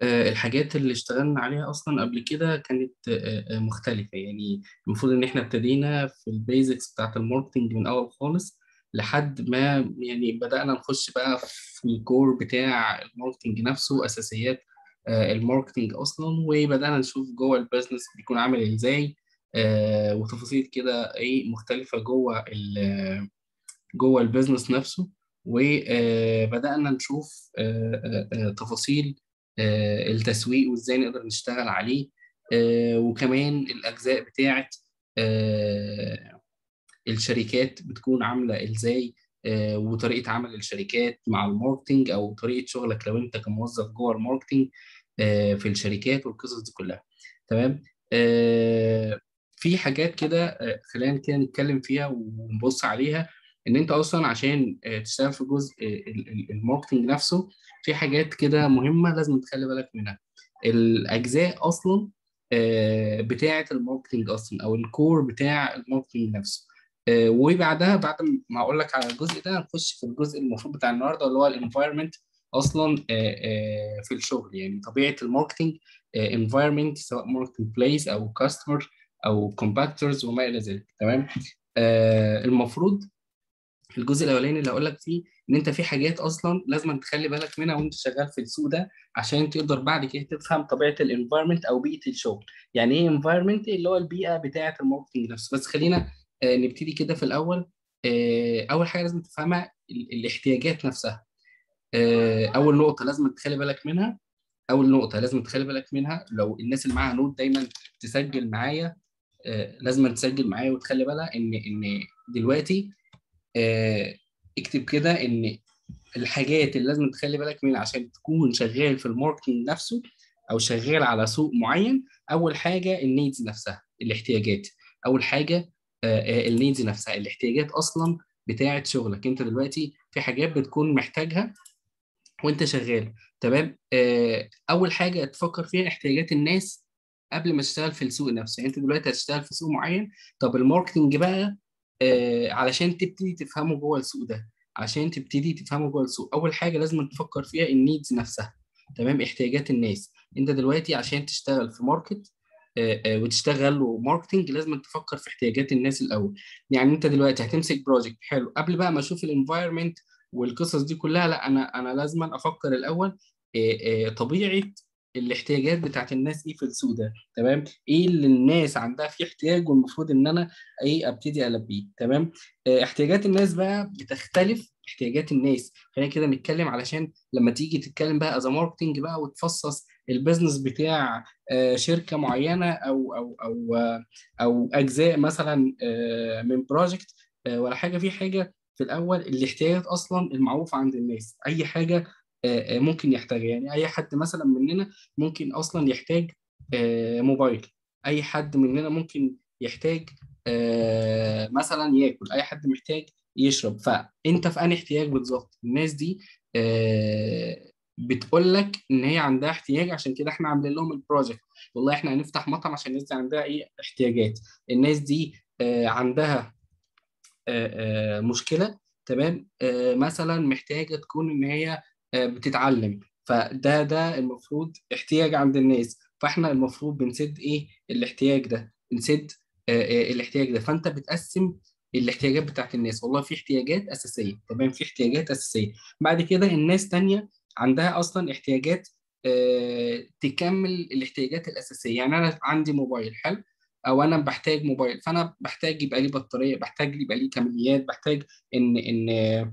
آه، الحاجات اللي اشتغلنا عليها اصلا قبل كده كانت آه، آه، مختلفه يعني المفروض ان احنا ابتدينا في البيزكس بتاعت الماركتنج من اول خالص لحد ما يعني بدأنا نخش بقى في الكور بتاع الماركتنج نفسه اساسيات آه، الماركتنج اصلا وبدأنا نشوف جوه البيزنس بيكون عامل ازاي آه، وتفاصيل كده ايه مختلفه جوه ال- جوه البيزنس نفسه وبدأنا نشوف آه، آه، آه، تفاصيل آه، التسويق وازاي نقدر نشتغل عليه آه، وكمان الأجزاء بتاعت آه، الشركات بتكون عاملة ازاي آه، وطريقة عمل الشركات مع الماركتينج أو طريقة شغلك لو أنت كموظف جوه الماركتينج آه، في الشركات والقصص دي كلها تمام آه، في حاجات كده آه، خلينا كده نتكلم فيها ونبص عليها ان انت اصلا عشان آه، تشتغل في جزء آه، ال- ال- الماركتينج نفسه في حاجات كده مهمة لازم تخلي بالك منها الاجزاء اصلا آه، بتاعة الماركتينج اصلا او الكور بتاع الماركتينج نفسه آه، وبعدها بعد ما اقول لك على الجزء ده هنخش في الجزء المفروض بتاع النهارده اللي هو الانفايرمنت اصلا آه، آه، في الشغل يعني طبيعة الماركتينج انفايرمنت سواء ماركتنج بليس او كاستمر او كومباكتورز وما الى ذلك تمام آه المفروض الجزء الاولاني اللي هقول لك فيه ان انت في حاجات اصلا لازم تخلي بالك منها وانت شغال في السوق ده عشان تقدر بعد كده تفهم طبيعه الانفايرمنت او بيئه الشغل يعني ايه انفايرمنت اللي هو البيئه بتاعه الماركتنج نفسه بس خلينا آه نبتدي كده في الاول آه اول حاجه لازم تفهمها ال- الاحتياجات نفسها آه اول نقطه لازم تخلي بالك منها اول نقطه لازم تخلي بالك منها لو الناس اللي معاها نوت دايما تسجل معايا آه، لازم تسجل معايا وتخلي بالها ان ان دلوقتي آه، اكتب كده ان الحاجات اللي لازم تخلي بالك منها عشان تكون شغال في الماركتنج نفسه او شغال على سوق معين اول حاجه النيدز نفسها الاحتياجات اول حاجه النيدز نفسها الاحتياجات اصلا بتاعه شغلك انت دلوقتي في حاجات بتكون محتاجها وانت شغال تمام آه، اول حاجه تفكر فيها احتياجات الناس قبل ما تشتغل في السوق نفسه يعني انت دلوقتي هتشتغل في سوق معين طب الماركتنج بقى آه، علشان تبتدي تفهمه جوه السوق ده عشان تبتدي تفهمه جوه السوق اول حاجه لازم تفكر فيها النيدز نفسها تمام احتياجات الناس انت دلوقتي عشان تشتغل في ماركت آه، آه، وتشتغل له ماركتنج لازم تفكر في احتياجات الناس الاول يعني انت دلوقتي هتمسك بروجكت حلو قبل بقى ما اشوف الانفايرمنت والقصص دي كلها لا انا انا لازم افكر الاول آه، آه، طبيعه الاحتياجات بتاعت الناس ايه في السوق ده تمام ايه اللي الناس عندها فيه احتياج والمفروض ان انا ايه ابتدي البيه تمام آه، احتياجات الناس بقى بتختلف احتياجات الناس خلينا كده نتكلم علشان لما تيجي تتكلم بقى از ماركتنج بقى وتفصص البيزنس بتاع آه، شركه معينه او او او آه، او اجزاء مثلا آه، من بروجكت ولا حاجه في حاجه في الاول الاحتياجات اصلا المعروفه عند الناس اي حاجه آه، آه، ممكن يحتاجها يعني اي حد مثلا مننا ممكن اصلا يحتاج آه، موبايل اي حد مننا ممكن يحتاج آه، مثلا ياكل اي حد محتاج يشرب فانت في انهي احتياج بالظبط الناس دي آه، بتقول لك ان هي عندها احتياج عشان كده احنا عاملين لهم البروجكت والله احنا هنفتح مطعم عشان الناس دي عندها ايه احتياجات الناس دي آه، عندها آه، آه، مشكله تمام آه، مثلا محتاجه تكون ان هي آه، بتتعلم فده ده المفروض احتياج عند الناس فاحنا المفروض بنسد ايه الاحتياج ده بنسد آه، آه، الاحتياج ده فانت بتقسم الاحتياجات بتاعت الناس والله في احتياجات اساسيه تمام في احتياجات اساسيه بعد كده الناس تانية عندها اصلا احتياجات آه، تكمل الاحتياجات الاساسيه يعني انا عندي موبايل حلو او انا بحتاج موبايل فانا بحتاج يبقى لي بطاريه بحتاج يبقى لي كماليات بحتاج ان ان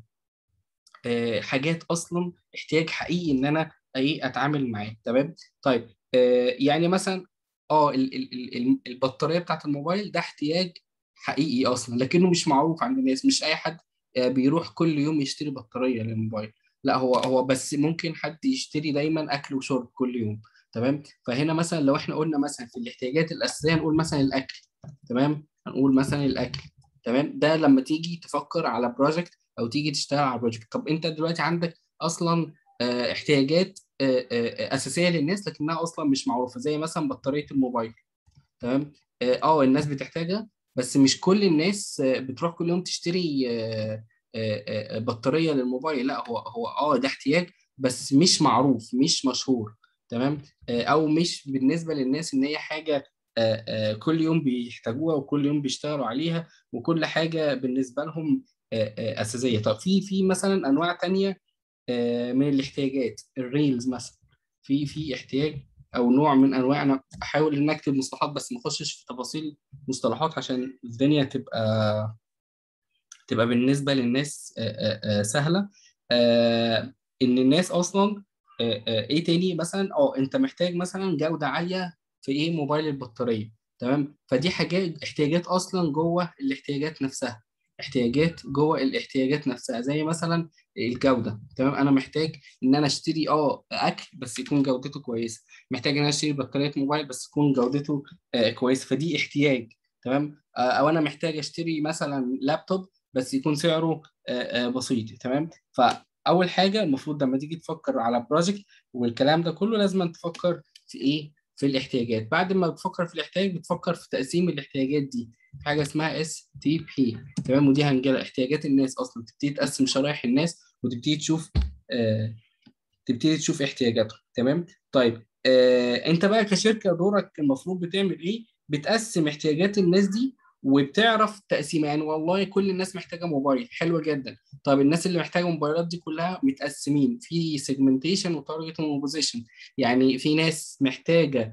آه، حاجات اصلا احتياج حقيقي ان انا ايه اتعامل معاه تمام طيب آه، يعني مثلا اه ال- ال- ال- ال- البطاريه بتاعت الموبايل ده احتياج حقيقي اصلا لكنه مش معروف عند الناس مش اي حد آه، بيروح كل يوم يشتري بطاريه للموبايل لا هو هو بس ممكن حد يشتري دايما اكل وشرب كل يوم تمام فهنا مثلا لو احنا قلنا مثلا في الاحتياجات الاساسيه نقول مثلا الاكل تمام هنقول مثلا الاكل تمام ده لما تيجي تفكر على بروجكت او تيجي تشتغل على بروجكت طب انت دلوقتي عندك اصلا آه، احتياجات آه، آه، اساسيه للناس لكنها اصلا مش معروفه زي مثلا بطاريه الموبايل تمام اه آه، الناس بتحتاجها بس مش كل الناس آه، بتروح كل يوم تشتري آه، آه، آه، بطاريه للموبايل لا هو هو اه ده احتياج بس مش معروف مش مشهور تمام آه، او مش بالنسبه للناس ان هي حاجه آه، آه، كل يوم بيحتاجوها وكل يوم بيشتغلوا عليها وكل حاجه بالنسبه لهم آه، آه، اساسيه طب في في مثلا انواع تانية آه، من الاحتياجات الريلز مثلا في في احتياج او نوع من انواع انا احاول ان اكتب مصطلحات بس ما اخشش في تفاصيل مصطلحات عشان الدنيا تبقى تبقى بالنسبه للناس آه، آه، آه، سهله آه، ان الناس اصلا آه، آه، ايه تاني مثلا اه انت محتاج مثلا جوده عاليه في ايه موبايل البطاريه تمام فدي حاجات احتياجات اصلا جوه الاحتياجات نفسها احتياجات جوه الاحتياجات نفسها زي مثلا الجوده تمام انا محتاج ان انا اشتري اه اكل بس يكون جودته كويسه محتاج ان انا اشتري بطاريه موبايل بس تكون جودته آه كويسه فدي احتياج تمام آه او انا محتاج اشتري مثلا لابتوب بس يكون سعره آه آه بسيط تمام فاول حاجه المفروض لما تيجي تفكر على بروجكت والكلام ده كله لازم تفكر في ايه في الاحتياجات بعد ما بتفكر في الاحتياج بتفكر في تقسيم الاحتياجات دي في حاجه اسمها اس تي بي تمام ودي هنجيلها احتياجات الناس اصلا تبتدي تقسم شرائح الناس وتبتدي تشوف آه تبتدي تشوف احتياجاتهم تمام طيب آه انت بقى كشركه دورك المفروض بتعمل ايه بتقسم احتياجات الناس دي وبتعرف تقسيمها يعني والله كل الناس محتاجه موبايل حلو جدا طب الناس اللي محتاجه موبايلات دي كلها متقسمين في سيجمنتيشن وتارجت وبوزيشن يعني في ناس محتاجه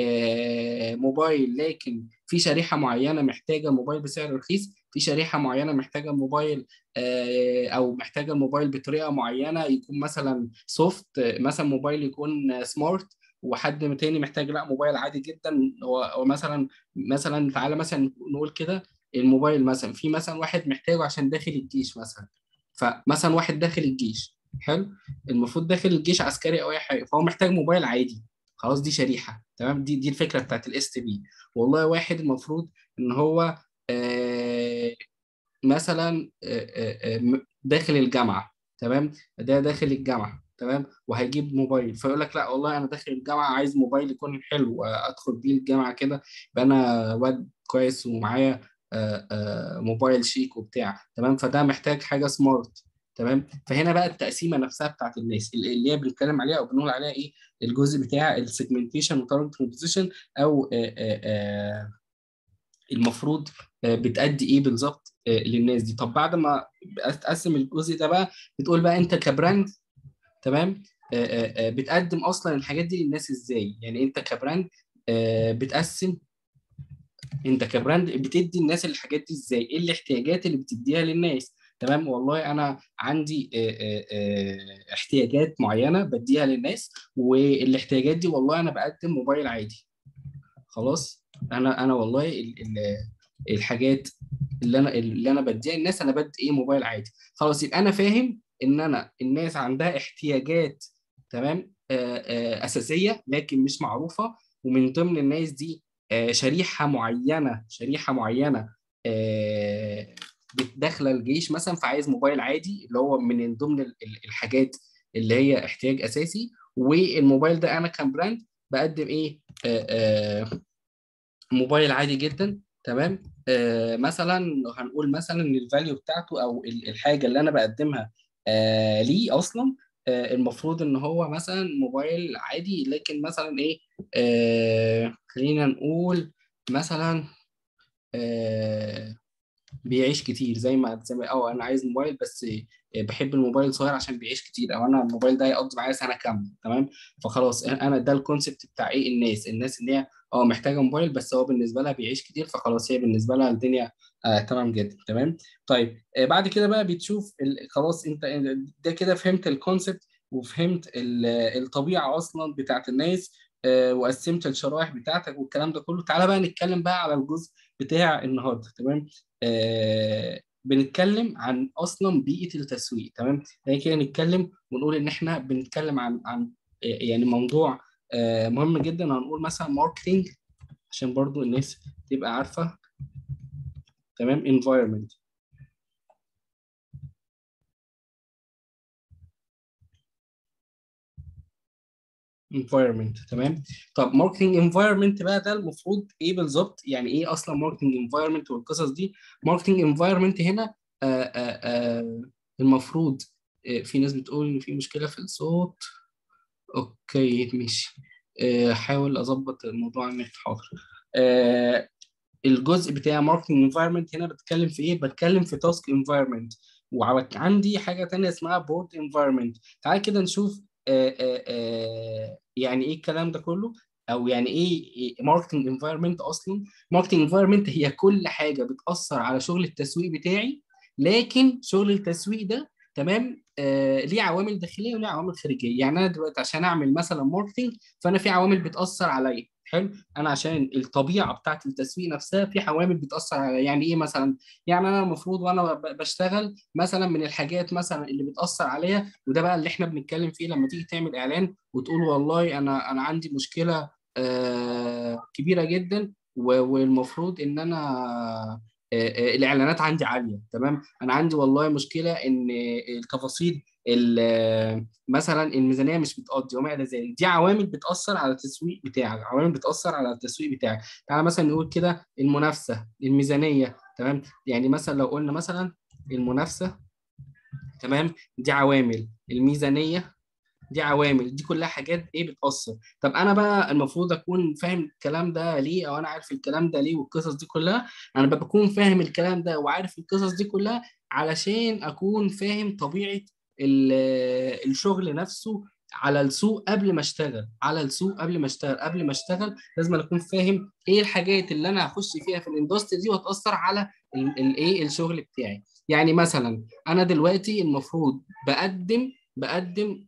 آه، موبايل لكن في شريحه معينه محتاجه موبايل بسعر رخيص في شريحه معينه محتاجه موبايل آه، او محتاجه الموبايل بطريقه معينه يكون مثلا سوفت مثلا موبايل يكون سمارت وحد تاني محتاج لا موبايل عادي جدا هو هو مثلا مثلا تعالى مثلا نقول كده الموبايل مثلا في مثلا واحد محتاجه عشان داخل الجيش مثلا فمثلا واحد داخل الجيش حلو المفروض داخل الجيش عسكري او اي حاجه فهو محتاج موبايل عادي خلاص دي شريحه تمام دي دي الفكره بتاعت الاس تي بي والله واحد المفروض ان هو آه مثلا آه آه آه، داخل الجامعه تمام ده داخل الجامعه تمام وهيجيب موبايل فيقول لك لا والله انا داخل الجامعه عايز موبايل يكون حلو آه، ادخل بيه الجامعه كده يبقى انا واد كويس ومعايا آه، آه، موبايل شيك وبتاع تمام فده محتاج حاجه سمارت تمام فهنا بقى التقسيمه نفسها بتاعت الناس اللي اللي هي بنتكلم عليها او بنقول عليها ايه الجزء بتاع السيجمنتيشن وتارجت بوزيشن او آه، آه، آه، المفروض آه، بتأدي ايه بالظبط آه، للناس دي طب بعد ما تقسم الجزء ده بقى بتقول بقى انت كبراند تمام آه، آه، آه، بتقدم اصلا الحاجات دي للناس ازاي يعني انت كبراند آه، بتقسم انت كبراند بتدي الناس الحاجات دي ازاي ايه الاحتياجات اللي بتديها للناس تمام والله انا عندي آه، آه، آه، احتياجات معينه بديها للناس والاحتياجات دي والله انا بقدم موبايل عادي خلاص انا انا والله ال- ال- الحاجات اللي انا اللي انا بديها للناس انا بدي ايه موبايل عادي خلاص يبقى انا فاهم ان انا الناس عندها احتياجات تمام آه، آه، اساسيه لكن مش معروفه ومن ضمن الناس دي آه، شريحه معينه شريحه معينه آه، داخله الجيش مثلا فعايز موبايل عادي اللي هو من ضمن ال- ال- الحاجات اللي هي احتياج اساسي والموبايل ده انا كبراند بقدم ايه آه، آه، موبايل عادي جدا تمام آه مثلا لو هنقول مثلا ان الفاليو بتاعته او ال- الحاجه اللي انا بقدمها آه ليه اصلا آه المفروض ان هو مثلا موبايل عادي لكن مثلا ايه آه خلينا نقول مثلا آه بيعيش كتير زي ما زي ما اه انا عايز موبايل بس بحب الموبايل صغير عشان بيعيش كتير او انا الموبايل ده يقضي معايا سنه كامله تمام فخلاص انا ده الكونسيبت بتاع ايه الناس الناس اللي هي اه محتاجه موبايل بس هو بالنسبه لها بيعيش كتير فخلاص هي بالنسبه لها الدنيا آه تمام جدا تمام طيب آه بعد كده بقى بتشوف ال- خلاص انت ده كده فهمت الكونسيبت وفهمت ال- الطبيعه اصلا بتاعت الناس آه وقسمت الشرائح بتاعتك والكلام ده كله تعالى بقى نتكلم بقى على الجزء بتاع النهارده تمام آه بنتكلم عن اصلا بيئه التسويق تمام يعني كده نتكلم ونقول ان احنا بنتكلم عن عن يعني موضوع آه، مهم جدا هنقول مثلا ماركتينج عشان برضو الناس تبقى عارفه تمام environment environment تمام طب ماركتنج انفايرمنت بقى ده المفروض ايه بالظبط يعني ايه اصلا ماركتنج انفايرمنت والقصص دي ماركتنج انفايرمنت هنا آآ آآ المفروض آه، في ناس بتقول ان في مشكله في الصوت اوكي ماشي آه، حاول اظبط الموضوع النت حاضر آه، الجزء بتاع ماركتنج انفايرمنت هنا بتكلم في ايه بتكلم في تاسك انفايرمنت وعندي حاجه تانية اسمها بورد انفايرمنت تعال كده نشوف آآ آآ يعني ايه الكلام ده كله او يعني ايه ماركتنج انفايرمنت اصلا ماركتنج انفايرمنت هي كل حاجه بتاثر على شغل التسويق بتاعي لكن شغل التسويق ده تمام آه ليه عوامل داخليه وليه عوامل خارجيه يعني انا دلوقتي عشان اعمل مثلا ماركتنج فانا في عوامل بتاثر عليا حلو انا عشان الطبيعه بتاعت التسويق نفسها في عوامل بتاثر على يعني ايه مثلا يعني انا المفروض وانا بشتغل مثلا من الحاجات مثلا اللي بتاثر عليا وده بقى اللي احنا بنتكلم فيه لما تيجي تعمل اعلان وتقول والله انا انا عندي مشكله آه كبيره جدا والمفروض ان انا الاعلانات عندي عاليه تمام انا عندي والله مشكله ان التفاصيل مثلا الميزانيه مش بتقضي وما الى ذلك دي عوامل بتاثر على التسويق بتاعك عوامل بتاثر على التسويق بتاعك تعالى مثلا نقول كده المنافسه الميزانيه تمام يعني مثلا لو قلنا مثلا المنافسه تمام دي عوامل الميزانيه دي عوامل دي كلها حاجات ايه بتاثر طب انا بقى المفروض اكون فاهم الكلام ده ليه او انا عارف الكلام ده ليه والقصص دي كلها انا بكون فاهم الكلام ده وعارف القصص دي كلها علشان اكون فاهم طبيعه الشغل نفسه على السوق قبل ما اشتغل على السوق قبل ما اشتغل قبل ما اشتغل لازم اكون فاهم ايه الحاجات اللي انا هخش فيها في الاندستري دي وهتاثر على الايه الشغل بتاعي يعني مثلا انا دلوقتي المفروض بقدم بقدم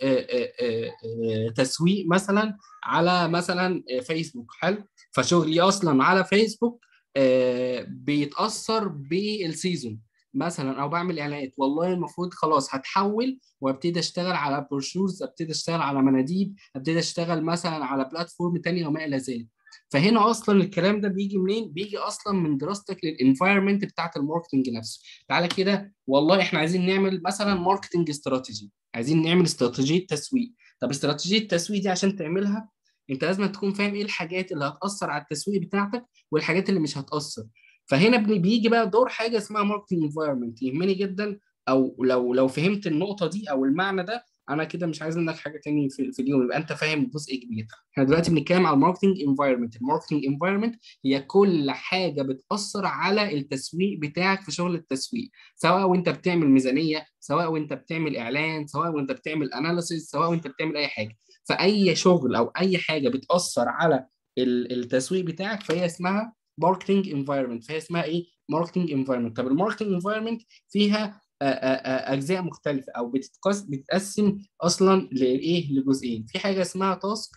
تسويق مثلا على مثلا فيسبوك حلو فشغلي اصلا على فيسبوك بيتاثر بالسيزون مثلا او بعمل اعلانات والله المفروض خلاص هتحول وابتدي اشتغل على بروشورز ابتدي اشتغل على مناديب ابتدي اشتغل مثلا على بلاتفورم تانية وما الى ذلك فهنا اصلا الكلام ده بيجي منين؟ بيجي اصلا من دراستك للانفايرمنت بتاعت الماركتنج نفسه. تعالى كده والله احنا عايزين نعمل مثلا ماركتنج استراتيجي، عايزين نعمل استراتيجيه تسويق. طب استراتيجيه التسويق دي عشان تعملها انت لازم تكون فاهم ايه الحاجات اللي هتاثر على التسويق بتاعتك والحاجات اللي مش هتاثر. فهنا بيجي بقى دور حاجه اسمها ماركتنج انفايرمنت يهمني جدا او لو لو فهمت النقطه دي او المعنى ده انا كده مش عايز منك حاجه تاني في, في اليوم يبقى انت فاهم جزء كبير احنا دلوقتي بنتكلم على الماركتنج انفايرمنت الماركتنج انفايرمنت هي كل حاجه بتاثر على التسويق بتاعك في شغل التسويق سواء وانت بتعمل ميزانيه سواء وانت بتعمل اعلان سواء وانت بتعمل اناليسيس سواء وانت بتعمل اي حاجه فاي شغل او اي حاجه بتاثر على التسويق بتاعك فهي اسمها ماركتنج انفايرمنت فهي اسمها ايه ماركتنج انفايرمنت طب الماركتنج انفايرمنت فيها اجزاء مختلفه او بتتقس بتتقسم اصلا لايه لجزئين في حاجه اسمها تاسك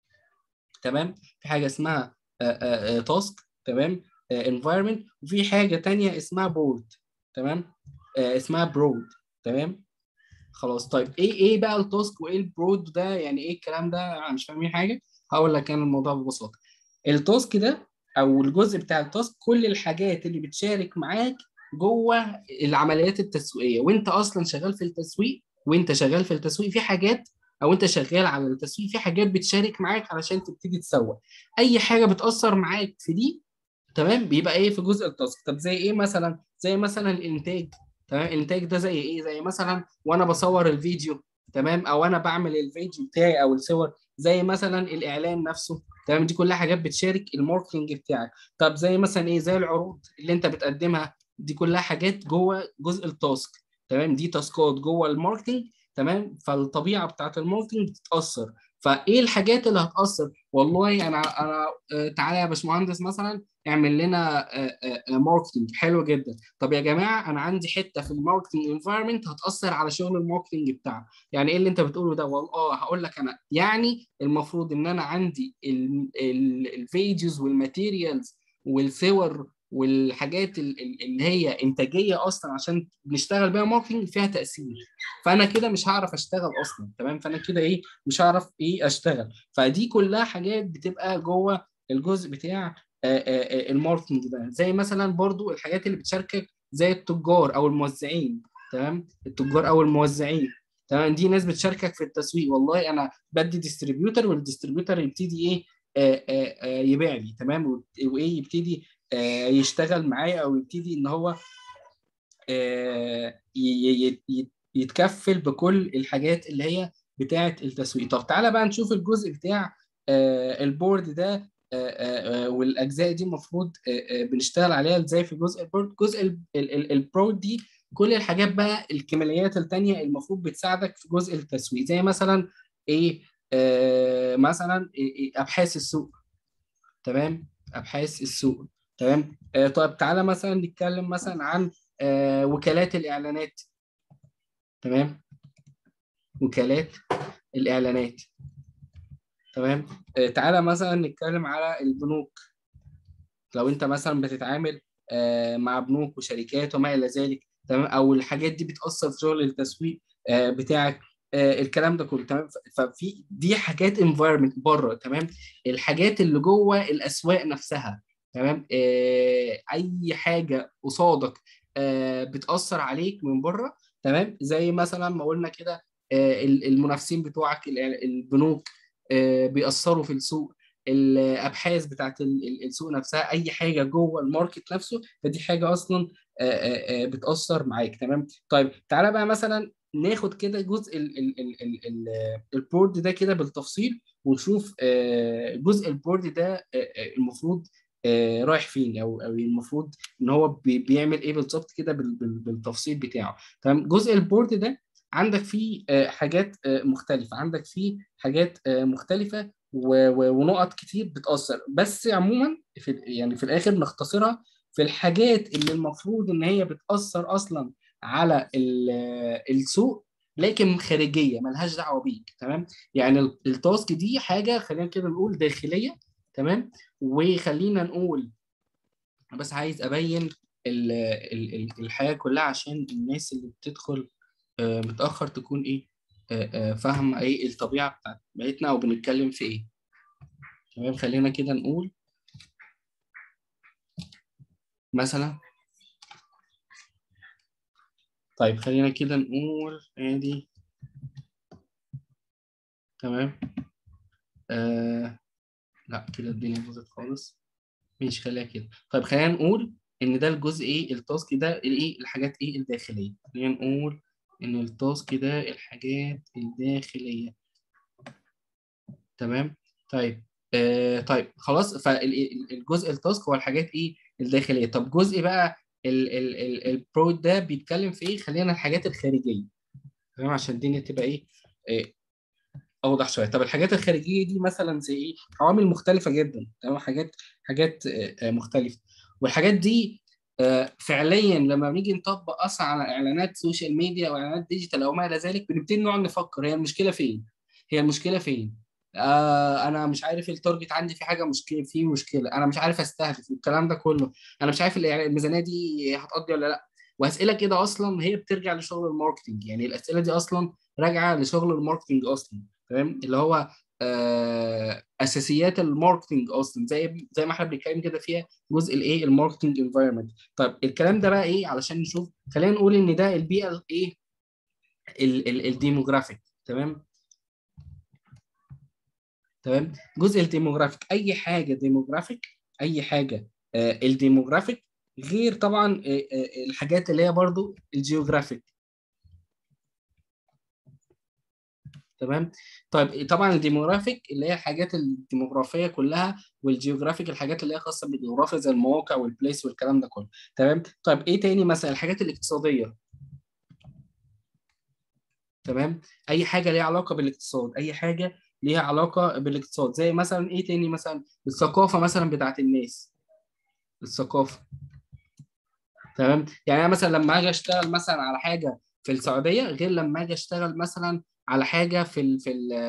تمام في حاجه اسمها تاسك تمام انفايرمنت وفي حاجه تانية اسمها بورد تمام اسمها برود تمام خلاص طيب ايه ايه بقى التاسك وايه البرود ده يعني ايه الكلام ده مش فاهمين حاجه هقول لك انا الموضوع ببساطه التاسك ده او الجزء بتاع التاسك كل الحاجات اللي بتشارك معاك جوه العمليات التسويقيه وانت اصلا شغال في التسويق وانت شغال في التسويق في حاجات او انت شغال على التسويق في حاجات بتشارك معاك علشان تبتدي تسوق اي حاجه بتاثر معاك في دي تمام بيبقى ايه في جزء التاسك طب زي ايه مثلا زي مثلا الانتاج تمام الانتاج ده زي ايه زي مثلا وانا بصور الفيديو تمام او انا بعمل الفيديو بتاعي او الصور زي مثلا الاعلان نفسه تمام دي كلها حاجات بتشارك الماركتنج بتاعك طب زي مثلا ايه زي العروض اللي انت بتقدمها دي كلها حاجات جوه جزء التاسك تمام دي تاسكات جوه الماركتنج تمام فالطبيعه بتاعت الماركتنج بتتاثر فايه الحاجات اللي هتاثر والله انا انا تعالى يا باشمهندس مثلا اعمل لنا ماركتنج حلو جدا طب يا جماعه انا عندي حته في الماركتنج انفايرمنت هتاثر على شغل الماركتنج بتاعه يعني ايه اللي انت بتقوله ده والله هقول لك انا يعني المفروض ان انا عندي الفيديوز والماتيريالز والصور والحاجات اللي هي انتاجيه اصلا عشان نشتغل بيها ماركتنج فيها تاثير فانا كده مش هعرف اشتغل اصلا تمام فانا كده ايه مش هعرف ايه اشتغل فدي كلها حاجات بتبقى جوه الجزء بتاع الماركتنج ده زي مثلا برضو الحاجات اللي بتشاركك زي التجار او الموزعين تمام التجار او الموزعين تمام دي ناس بتشاركك في التسويق والله انا بدي ديستريبيوتر والديستريبيوتر يبتدي ايه آآ آآ يبيع لي تمام وايه يبتدي يشتغل معايا او يبتدي ان هو يتكفل بكل الحاجات اللي هي بتاعه التسويق طب تعالى بقى نشوف الجزء بتاع آه البورد ده آه آه آه، والاجزاء دي المفروض آه آه بنشتغل عليها ازاي في جزء البورد جزء ال- ال- ال- البرود دي كل الحاجات بقى الكماليات التانية المفروض بتساعدك في جزء التسويق زي مثلا ايه آه مثلا إيه إيه ابحاث السوق تمام ابحاث السوق تمام آه طيب تعالى مثلا نتكلم مثلا عن آه وكالات الاعلانات تمام وكالات الاعلانات تمام آه تعالى مثلا نتكلم على البنوك لو انت مثلا بتتعامل آه مع بنوك وشركات وما الى ذلك تمام او الحاجات دي بتاثر في شغل التسويق آه بتاعك آه الكلام ده كله تمام ف- ففي دي حاجات انفايرمنت بره تمام الحاجات اللي جوه الاسواق نفسها تمام آه اي حاجه قصادك آه بتاثر عليك من بره تمام زي مثلا ما قلنا كده آه ال- المنافسين بتوعك ال- البنوك آه بيأثروا في السوق الابحاث بتاعت ال- ال- السوق نفسها اي حاجه جوه الماركت نفسه فدي حاجه اصلا آه، آه، آه، بتاثر معاك تمام طيب تعالى بقى مثلا ناخد كده جزء ال- ال- ال- ال- ال- البورد ده كده بالتفصيل ونشوف آه، جزء البورد ده آه، آه، المفروض آه، رايح فين او او المفروض ان هو بي- بيعمل ايه بالظبط كده بال- بال- بالتفصيل بتاعه تمام جزء البورد ده عندك فيه آه، حاجات آه، مختلفه عندك فيه حاجات آه، مختلفه و- و- ونقط كتير بتأثر بس عموما في يعني في الآخر نختصرها في الحاجات اللي المفروض إن هي بتأثر أصلا على ال- السوق لكن خارجية ملهاش دعوة بيك تمام يعني ال- التاسك دي حاجة خلينا كده نقول داخلية تمام وخلينا نقول بس عايز أبين ال- ال- ال- الحياة كلها عشان الناس اللي بتدخل آه، متأخر تكون إيه آه، آه، فاهمة إيه الطبيعة بتاعت بيتنا أو بنتكلم في إيه تمام خلينا كده نقول مثلا طيب خلينا كده نقول ادي تمام آه لا كده الدنيا باظت خالص ماشي خليها كده طيب خلينا نقول ان ده الجزء ايه التاسك ده الايه الحاجات ايه الداخليه خلينا نقول ان التاسك ده الحاجات الداخليه تمام طيب آه طيب خلاص فالجزء التاسك هو الحاجات ايه الداخليه طب جزء بقى ال ال ال البرو ده بيتكلم في ايه خلينا الحاجات الخارجيه تمام عشان الدنيا تبقى ايه, إيه اوضح شويه طب الحاجات الخارجيه دي مثلا زي ايه عوامل مختلفه جدا تمام حاجات حاجات آه، آه، مختلفه والحاجات دي آه، فعليا لما بنيجي نطبق اصلا على اعلانات سوشيال ميديا او اعلانات ديجيتال او ما الى ذلك بنبتدي نقعد نفكر هي المشكله فين هي المشكله فين آه انا مش عارف التارجت عندي في حاجه مشكله في مشكله انا مش عارف استهدف الكلام ده كله انا مش عارف الإعلان- الميزانيه دي هتقضي ولا لا واسئله كده اصلا هي بترجع لشغل الماركتنج يعني الاسئله دي اصلا راجعه لشغل الماركتنج اصلا تمام اللي هو آه اساسيات الماركتنج اصلا زي زي ما احنا بنتكلم كده فيها جزء الايه الماركتنج انفايرمنت طيب الكلام ده بقى ايه علشان نشوف خلينا نقول ان ده البيئه الايه ال- ال- الديموغرافيك تمام تمام جزء الديموغرافيك اي حاجه ديموغرافيك اي حاجه آه الديموغرافيك غير طبعا آه آه الحاجات اللي هي برضو الجيوغرافيك تمام طيب طبعا الديموغرافيك اللي هي الحاجات الديموغرافيه كلها والجيوغرافيك الحاجات اللي هي خاصه بالجغرافيا زي المواقع والبليس والكلام ده كله تمام طيب ايه تاني مثلا الحاجات الاقتصاديه تمام اي حاجه ليها علاقه بالاقتصاد اي حاجه ليها علاقه بالاقتصاد زي مثلا ايه تاني مثلا الثقافه مثلا بتاعت الناس الثقافه تمام يعني انا مثلا لما اجي اشتغل مثلا على حاجه في السعوديه غير لما اجي اشتغل مثلا على حاجه في ال في ال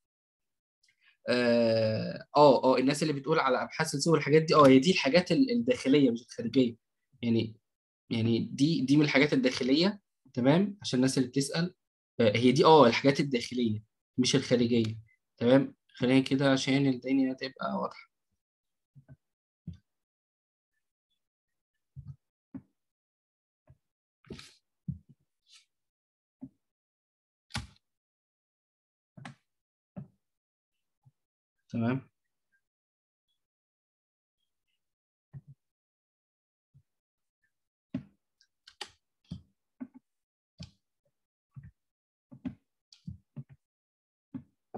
اه اه آه، الناس اللي بتقول على ابحاث السوق والحاجات دي اه هي دي الحاجات ال- الداخليه مش الخارجيه يعني يعني دي دي من الحاجات الداخليه تمام عشان الناس اللي بتسال آه، هي دي اه الحاجات الداخليه مش الخارجيه تمام خلينا كده عشان الدنيا تبقى واضحه تمام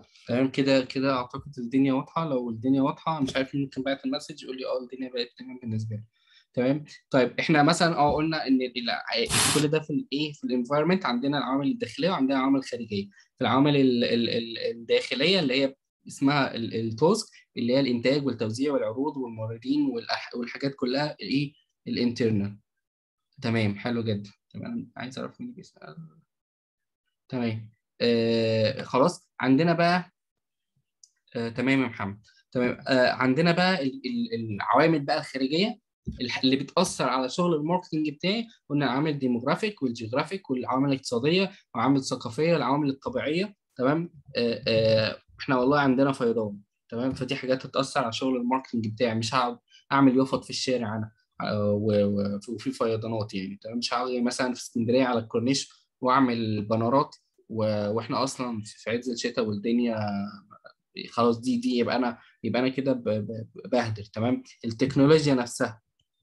تمام كده كده اعتقد الدنيا واضحه لو الدنيا واضحه مش عارف مين كان بعت المسج يقول لي اه الدنيا بقت تمام بالنسبه لي تمام طيب احنا مثلا اه قلنا ان ال- كل ده في الايه في الانفايرمنت عندنا العوامل الداخليه وعندنا العوامل الخارجيه في العوامل ال- ال- ال- الداخليه اللي هي اسمها ال- التوسك اللي هي الانتاج والتوزيع والعروض والموردين والأح- والحاجات كلها ايه الانترنال تمام حلو جدا تمام عايز اعرف مين بيسال تمام آه خلاص عندنا بقى آه تمام يا محمد تمام آه عندنا بقى ال- ال- العوامل بقى الخارجيه الح- اللي بتاثر على شغل الماركتنج بتاعي قلنا العوامل الديموغرافيك والجيوغرافيك والعوامل الاقتصاديه والعوامل الثقافيه والعوامل الطبيعيه تمام آه آه احنا والله عندنا فيضان تمام فدي حاجات هتاثر على شغل الماركتنج بتاعي مش هقعد اعمل يفط في الشارع انا آه، و- و- وفي فيضانات يعني تمام مش هقعد مثلا في اسكندريه على الكورنيش واعمل بنرات و- واحنا اصلا في عز الشتاء والدنيا خلاص دي دي يبقى انا يبقى انا كده ب- ب- بهدر تمام التكنولوجيا نفسها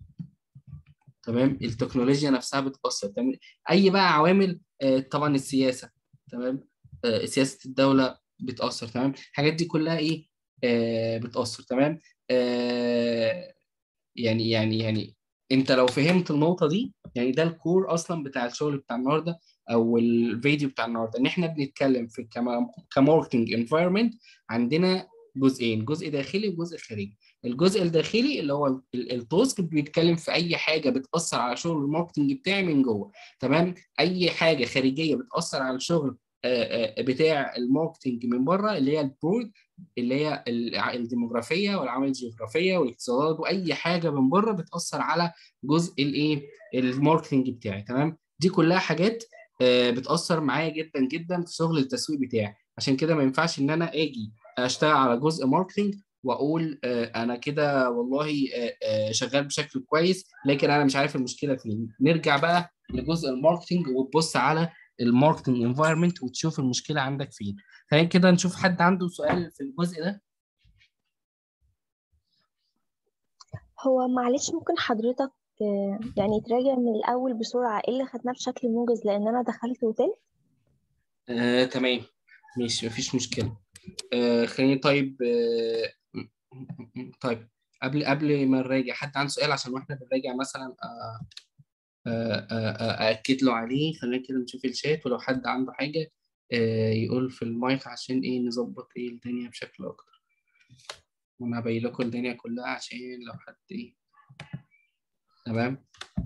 تمام التكنولوجيا نفسها بتأثر تمام اي بقى عوامل آه، طبعا السياسة تمام آه، سياسة الدولة بتأثر تمام الحاجات دي كلها ايه آه، بتأثر تمام آه، يعني يعني يعني انت لو فهمت النقطة دي يعني ده الكور اصلا بتاع الشغل بتاع النهارده او الفيديو بتاع النهارده ان احنا بنتكلم في كما كماركتنج انفايرمنت عندنا جزئين جزء داخلي وجزء خارجي الجزء الداخلي اللي هو ال- التاسك بيتكلم في اي حاجه بتاثر على شغل الماركتنج بتاعي من جوه تمام اي حاجه خارجيه بتاثر على الشغل آه، آه، بتاع الماركتنج من بره اللي هي البرود اللي هي الع- الديموغرافيه والعوامل الجغرافيه والاقتصاد واي حاجه من بره بتاثر على جزء الايه الماركتنج بتاعي تمام دي كلها حاجات آه، بتاثر معايا جدا جدا في شغل التسويق بتاعي عشان كده ما ينفعش ان انا اجي اشتغل على جزء ماركتنج واقول آه، انا كده والله آه، آه، شغال بشكل كويس لكن انا مش عارف المشكله فين نرجع بقى لجزء الماركتنج وتبص على الماركتنج انفايرمنت وتشوف المشكله عندك فين خلينا كده نشوف حد عنده سؤال في الجزء ده هو معلش ممكن حضرتك آه، يعني تراجع من الأول بسرعة ايه اللي خدناه بشكل موجز لأن أنا دخلت وتاه آه، تمام ماشي مفيش مشكله آه، خليني طيب آه، م- م- م- طيب قبل قبل ما نراجع حد عنده سؤال عشان واحنا بنراجع مثلا آه، آه، آه، آه، أأكد له عليه خلينا كده نشوف الشات ولو حد عنده حاجة آه، يقول في المايك عشان إيه نظبط إيه الدنيا بشكل أكتر وأنا هبين لكم الدنيا كلها عشان لو حد إيه تمام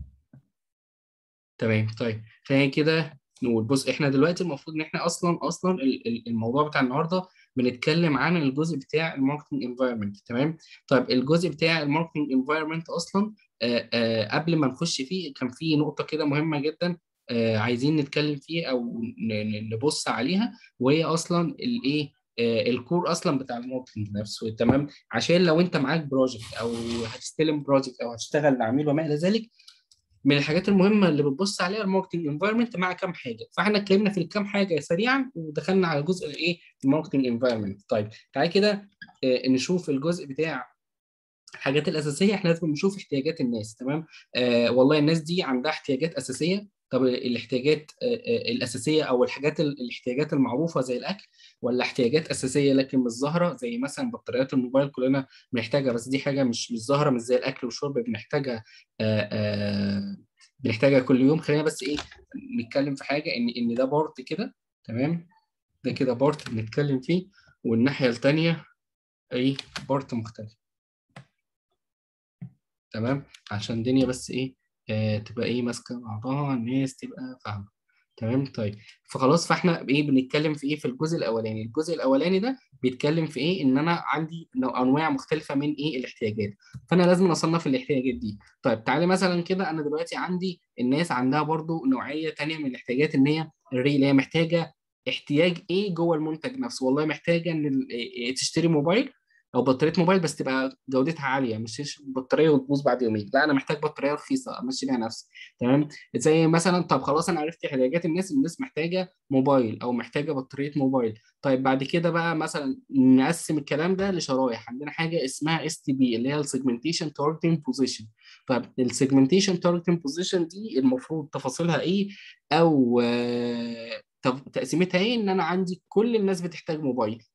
تمام طيب خلينا كده نقول بص إحنا دلوقتي المفروض إن إحنا أصلا أصلا ال- ال- الموضوع بتاع النهاردة بنتكلم عن الجزء بتاع الماركتنج انفايرمنت تمام طيب الجزء بتاع الماركتنج انفايرمنت اصلا آه، آه، قبل ما نخش فيه كان في نقطة كده مهمة جدا آه، عايزين نتكلم فيه أو ن- ن- نبص عليها وهي أصلا الإيه آه، الكور أصلا بتاع الماركتنج نفسه تمام عشان لو أنت معاك بروجكت أو هتستلم بروجكت أو هتشتغل لعميل وما إلى ذلك من الحاجات المهمة اللي بتبص عليها الماركتنج انفايرمنت مع كام حاجة فاحنا اتكلمنا في الكام حاجة سريعا ودخلنا على جزء الإيه الماركتنج انفايرمنت طيب تعالى كده آه، نشوف الجزء بتاع الحاجات الاساسيه احنا لازم نشوف احتياجات الناس تمام آه والله الناس دي عندها احتياجات اساسيه طب الاحتياجات آه آه الاساسيه او الحاجات ال- الاحتياجات المعروفه زي الاكل ولا احتياجات اساسيه لكن مش ظاهره زي مثلا بطاريات الموبايل كلنا بنحتاجها بس دي حاجه مش مش ظاهره مش زي الاكل والشرب بنحتاجها آه آه بنحتاجها كل يوم خلينا بس ايه نتكلم في حاجه ان ان ده بارت كده تمام ده كده بارت بنتكلم فيه والناحيه الثانيه ايه بارت مختلف تمام عشان الدنيا بس ايه آه تبقى ايه ماسكه بعضها الناس تبقى فاهمه تمام طيب فخلاص فاحنا ايه بنتكلم في ايه في الجزء الاولاني الجزء الاولاني ده بيتكلم في ايه ان انا عندي نوع- انواع مختلفه من ايه الاحتياجات فانا لازم اصنف الاحتياجات دي طيب تعالى مثلا كده انا دلوقتي عندي الناس عندها برضو نوعيه تانية من الاحتياجات ان هي الري اللي هي محتاجه احتياج ايه جوه المنتج نفسه والله محتاجه ان ال- إيه تشتري موبايل او بطاريه موبايل بس تبقى جودتها عاليه مش تشتري بطاريه وتبوظ بعد يومين لا انا محتاج بطاريه رخيصه امشي بيها نفسي تمام زي مثلا طب خلاص انا عرفت احتياجات الناس الناس محتاجه موبايل او محتاجه بطاريه موبايل طيب بعد كده بقى مثلا نقسم الكلام ده لشرايح عندنا حاجه اسمها اس تي بي اللي هي السيجمنتيشن تارجتنج بوزيشن طيب السيجمنتيشن تارجتنج بوزيشن دي المفروض تفاصيلها ايه او آه، طب تقسيمتها ايه ان انا عندي كل الناس بتحتاج موبايل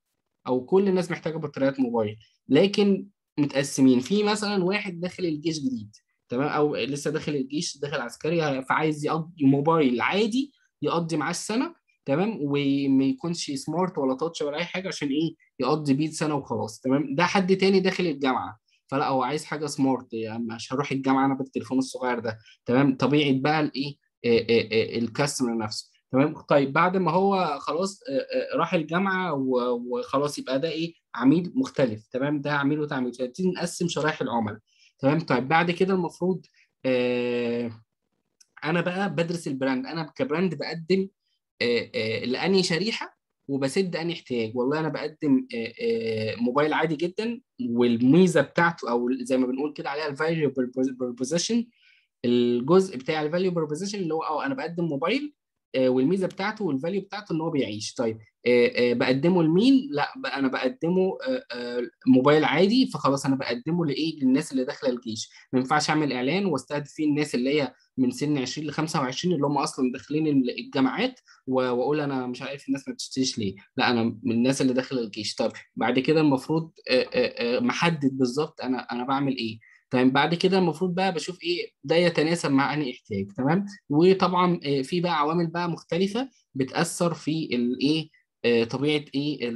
او كل الناس محتاجه بطاريات موبايل لكن متقسمين في مثلا واحد داخل الجيش جديد تمام او لسه داخل الجيش داخل عسكري فعايز يقضي موبايل عادي يقضي معاه السنه تمام وما يكونش سمارت ولا تاتش ولا اي حاجه عشان ايه يقضي بيه سنه وخلاص تمام ده حد تاني داخل الجامعه فلا هو عايز حاجه سمارت يعني مش هروح الجامعه انا بالتليفون الصغير ده تمام طبيعه بقى الايه الكاستمر نفسه تمام طيب بعد ما هو خلاص راح الجامعه وخلاص يبقى ده ايه عميل مختلف تمام ده عميل وده عميل فنبتدي نقسم شرائح العملاء تمام طيب بعد كده المفروض آه انا بقى بدرس البراند انا كبراند بقدم آه آه لاني شريحه وبسد اني احتياج والله انا بقدم آه آه موبايل عادي جدا والميزه بتاعته او زي ما بنقول كده عليها الفاليو بروبوزيشن الجزء بتاع الفاليو بروبوزيشن اللي هو اه انا بقدم موبايل والميزه بتاعته والفاليو بتاعته ان هو بيعيش طيب بقدمه لمين لا بقى انا بقدمه موبايل عادي فخلاص انا بقدمه لايه للناس اللي داخله الجيش ما ينفعش اعمل اعلان واستهدف فيه الناس اللي هي من سن 20 ل 25 اللي هم اصلا داخلين الجامعات واقول انا مش عارف الناس ما بتشتريش ليه لا انا من الناس اللي داخله الجيش طب بعد كده المفروض محدد بالظبط انا انا بعمل ايه تمام بعد كده المفروض بقى بشوف ايه ده يتناسب مع انهي احتياج تمام وطبعا في بقى عوامل بقى مختلفه بتاثر في الايه طبيعه ايه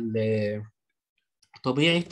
طبيعه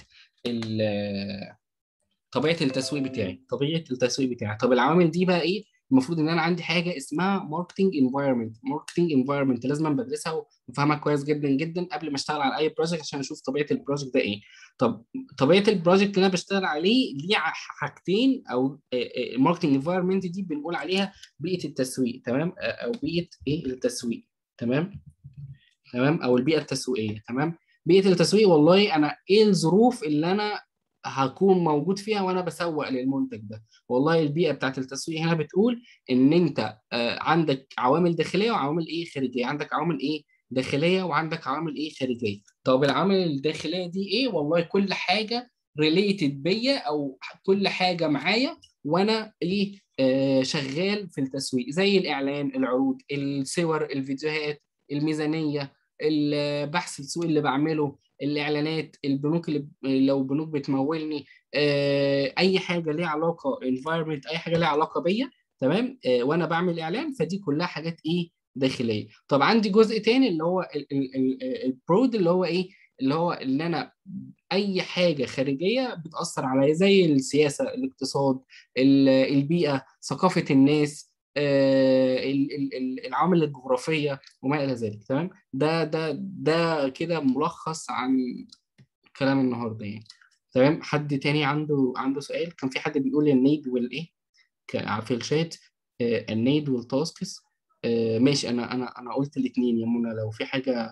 طبيعه التسويق بتاعي طبيعه التسويق بتاعي طب العوامل دي بقى ايه المفروض ان انا عندي حاجه اسمها ماركتنج انفايرمنت ماركتنج انفايرمنت لازم بدرسها وافهمها كويس جدا جدا قبل ما اشتغل على اي بروجكت عشان اشوف طبيعه البروجكت ده ايه طب طبيعه البروجكت اللي انا بشتغل عليه ليه حاجتين او الماركتنج انفايرمنت دي بنقول عليها بيئه التسويق تمام او بيئه ايه التسويق تمام تمام او البيئه التسويقيه تمام بيئه التسويق والله انا ايه الظروف اللي انا هكون موجود فيها وانا بسوق للمنتج ده والله البيئه بتاعت التسويق هنا بتقول ان انت عندك عوامل داخليه وعوامل ايه خارجيه عندك عوامل ايه داخليه وعندك عوامل ايه خارجيه طب العوامل الداخليه دي ايه والله كل حاجه ريليتد بيا او كل حاجه معايا وانا ايه آه شغال في التسويق زي الاعلان العروض الصور الفيديوهات الميزانيه البحث السوق اللي بعمله الاعلانات البنوك اللي لو بنوك بتمولني آه اي حاجه ليها علاقه انفايرمنت اي حاجه ليها علاقه بيا تمام آه وانا بعمل اعلان فدي كلها حاجات ايه داخليه طب عندي جزء تاني اللي هو البرود اللي هو ايه اللي هو ان انا اي حاجه خارجيه بتاثر عليا زي السياسه الاقتصاد البيئه ثقافه الناس العوامل الجغرافيه وما الى ذلك تمام ده ده ده كده ملخص عن كلام النهارده يعني تمام حد تاني عنده عنده سؤال كان في حد بيقول النيد والايه في الشات النيد والتاسكس ماشي انا انا انا قلت الاثنين يا منى لو في حاجه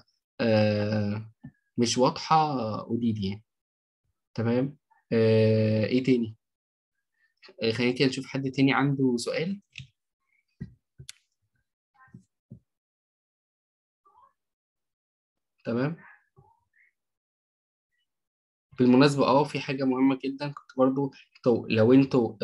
مش واضحه قولي لي يعني تمام ايه تاني خلينا كده نشوف حد تاني عنده سؤال تمام بالمناسبة اه في حاجة مهمة جدا كنت برضو لو انتوا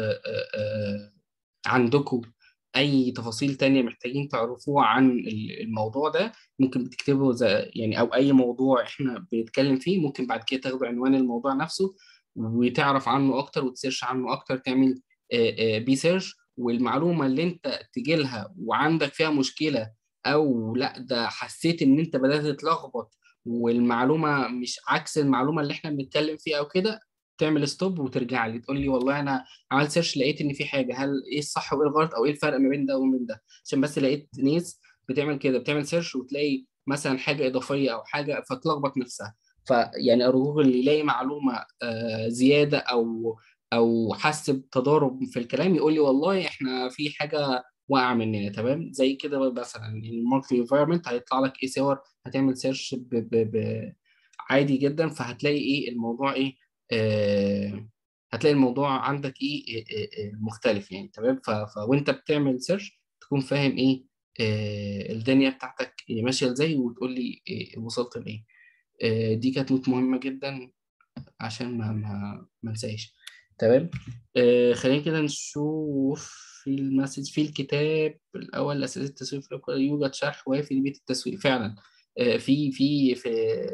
عندكم أي تفاصيل تانية محتاجين تعرفوها عن الموضوع ده ممكن بتكتبوا زي يعني أو أي موضوع إحنا بنتكلم فيه ممكن بعد كده تاخدوا عنوان الموضوع نفسه وتعرف عنه أكتر وتسيرش عنه أكتر تعمل بي سيرش والمعلومة اللي أنت تجيلها وعندك فيها مشكلة او لا ده حسيت ان انت بدات تتلخبط والمعلومه مش عكس المعلومه اللي احنا بنتكلم فيها او كده تعمل ستوب وترجع لي تقول لي والله انا عملت سيرش لقيت ان في حاجه هل ايه الصح وايه الغلط او ايه الفرق ما بين ده ومن ده عشان بس لقيت ناس بتعمل كده بتعمل سيرش وتلاقي مثلا حاجه اضافيه او حاجه فتلخبط نفسها فيعني ارجوك اللي يلاقي معلومه آه زياده او او حس بتضارب في الكلام يقول لي والله احنا في حاجه واقع مننا تمام زي كده مثلا الماركتنج انفايرمنت هيطلع لك ايه صور هتعمل سيرش ب ب ب عادي جدا فهتلاقي ايه الموضوع ايه آه هتلاقي الموضوع عندك ايه, إيه, إيه مختلف يعني تمام ف وانت بتعمل سيرش تكون فاهم ايه آه الدنيا بتاعتك ماشيه ازاي وتقول لي إيه وصلت لايه آه دي كانت نوت مهمه جدا عشان ما ما ما انساش تمام آه خلينا كده نشوف في المسج في الكتاب الاول اساس التسويق في يوجد شرح وافي لبيئه التسويق فعلا آه في في في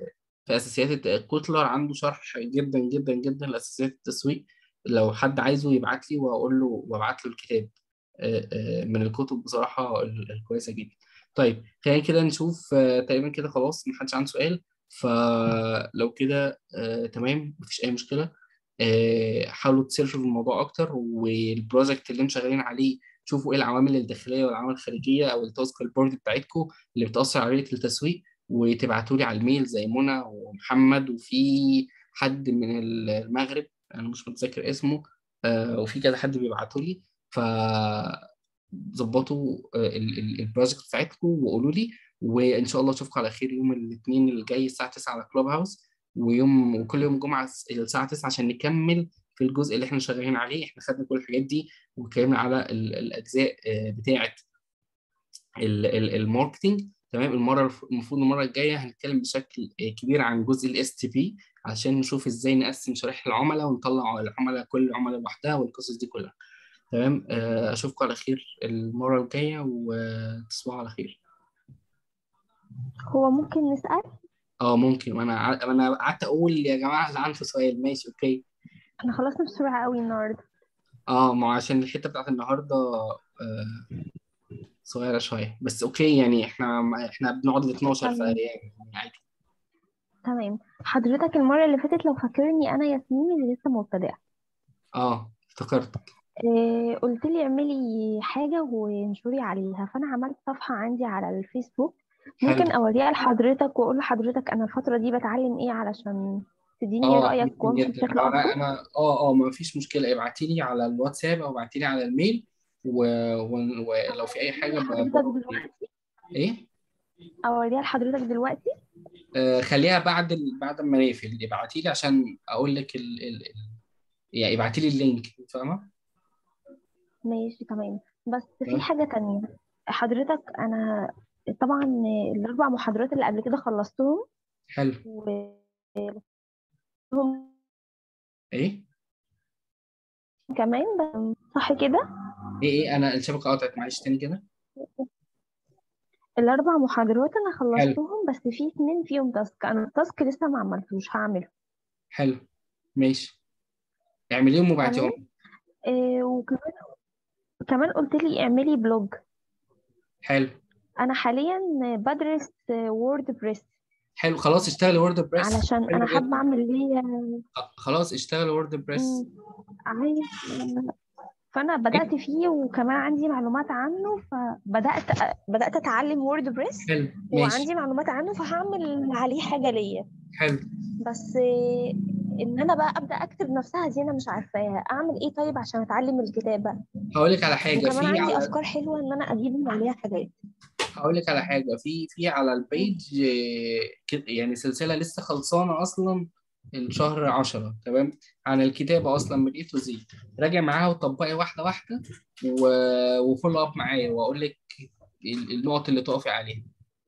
في اساسيات الت- كوتلر عنده شرح جدا جدا جدا لاساسيات التسويق لو حد عايزه يبعت لي واقول له وابعت له الكتاب آه، آه، من الكتب بصراحه ال- الكويسه جدا طيب خلينا كده نشوف آه، تقريبا كده خلاص محدش عنده سؤال فلو كده آه، تمام مفيش اي مشكله آه، حاولوا تسيرشوا في الموضوع اكتر والبروجكت اللي انتم شغالين عليه شوفوا ايه العوامل الداخليه والعوامل الخارجيه او التاسك البورد بتاعتكم اللي بتاثر على ريت التسويق وتبعتوا لي على الميل زي منى ومحمد وفي حد من المغرب انا مش متذكر اسمه آه، وفي كذا حد بيبعتوا لي ف ظبطوا البروجكت بتاعتكم وقولوا لي وان شاء الله اشوفكم على خير يوم الاثنين اللي جاي الساعه 9 على كلوب هاوس ويوم وكل يوم جمعه الساعه 9 عشان نكمل في الجزء اللي احنا شغالين عليه احنا خدنا كل الحاجات دي واتكلمنا على ال- الاجزاء آه، بتاعه ال- ال- الماركتينج تمام المره المفروض المره الجايه هنتكلم بشكل آه، كبير عن جزء الاس تي بي عشان نشوف ازاي نقسم شرائح العملاء ونطلع العملاء كل عملاء لوحدها والقصص دي كلها تمام آه، اشوفكم على خير المره الجايه وتصبحوا على خير هو ممكن نسأل اه ممكن وانا ع- انا قعدت اقول يا جماعه اللي عنده سؤال ماشي اوكي احنا خلصنا بسرعة قوي النهاردة اه ما هو عشان الحته بتاعت النهارده آه صغيره شويه بس اوكي يعني احنا احنا بنقعد ل 12 تمام. فيعني عادي تمام حضرتك المرة اللي فاتت لو فاكرني أنا ياسمين اللي لسه مبتدئة اه افتكرتك إيه قلت لي اعملي حاجة وانشري عليها فأنا عملت صفحة عندي على الفيسبوك ممكن حلو أوريها لحضرتك وأقول لحضرتك أنا الفترة دي بتعلم إيه علشان تديني اه رأيك ممكن وأمشي جدا بشكل انا أفضل انا اه اه ما فيش مشكله ابعتي لي على الواتساب او ابعتي لي على الميل و... و... ولو في اي حاجه ب... حضرتك ب... دلوقتي ايه أوريها لحضرتك دلوقتي آه خليها بعد ال... بعد ما نقفل ابعتي لي عشان اقول لك ال... ال... ال... يعني ابعتي لي اللينك فاهمه ماشي تمام بس في تمام. حاجة تانية حضرتك أنا طبعا الأربع محاضرات اللي قبل كده خلصتهم حلو و هم ايه كمان بس- صح كده ايه ايه انا الشبكه قطعت معلش تاني كده الأربع محاضرات أنا خلصتهم بس في اتنين فيهم تاسك أنا التاسك لسه ما عملتوش هعمله حلو ماشي اعمليهم وابعتيهم تمام إيه وكمان كمان قلت لي اعملي بلوج حلو أنا حاليا بدرس وورد بريس حلو خلاص اشتغلي وورد بريس علشان حلو أنا جدا. حابة أعمل ليا خلاص اشتغلي وورد بريس مم، عايز فأنا بدأت فيه وكمان عندي معلومات عنه فبدأت بدأت أتعلم وورد بريس حلو ماشي وعندي معلومات عنه فهعمل عليه حاجة ليا حلو بس آه، ان انا بقى ابدا اكتب نفسها دي انا مش عارفاها اعمل ايه طيب عشان اتعلم الكتابه هقول لك على حاجه وكمان في عندي على افكار حلوه ان انا اجيب من عليها حاجات هقول لك على حاجه في في على البيج آه، كده- يعني سلسله لسه خلصانه اصلا الشهر 10 تمام عن الكتابه اصلا من اي تو زي راجع معاها وطبقي واحده واحده و- وفولو اب معايا واقول لك ال- النقط اللي تقفي عليها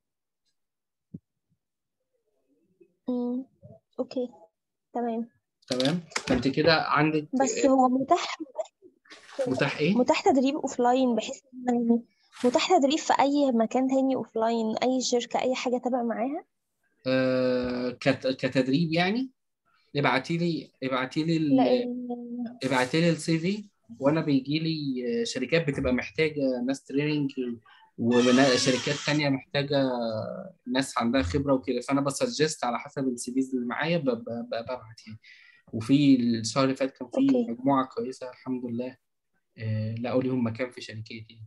امم اوكي تمام تمام فانت كده عندك بس هو متاح متاح ايه متاح تدريب اوفلاين بحيث إن يعني متاح تدريب في اي مكان تاني اوفلاين اي شركه اي حاجه تابع معاها آه كت- كتدريب يعني ابعتي لي ابعتي لي ال- لان ابعتي لي السي في وانا بيجي لي شركات بتبقى محتاجه ناس تريننج وشركات تانية محتاجه ناس عندها خبره وكده فانا بسجست على حسب السي فيز اللي معايا ب- ب- ب- ببعت يعني وفي الشهر اللي فات كان في أوكي. مجموعه كويسه الحمد لله آه، لقوا ليهم مكان في شركات يعني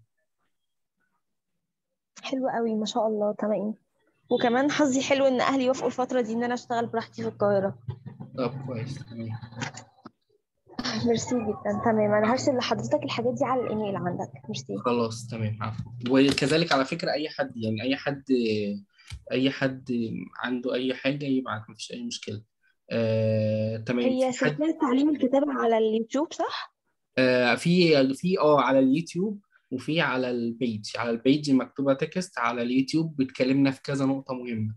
حلو قوي ما شاء الله تمام وكمان حظي حلو ان اهلي يوافقوا الفتره دي ان انا اشتغل براحتي في القاهره طب كويس تمام ميرسي جدا تمام انا هرسل لحضرتك الحاجات دي على الايميل عندك ميرسي خلاص تمام عفوا وكذلك على فكرة أي حد يعني أي حد أي حد عنده أي حاجة يبعت مفيش أي مشكلة آه، تمام هي في حد سلسله تعليم الكتابه على اليوتيوب صح آه، في في اه على اليوتيوب وفي على البيج على البيج مكتوبة تكست على اليوتيوب بتكلمنا في كذا نقطة مهمة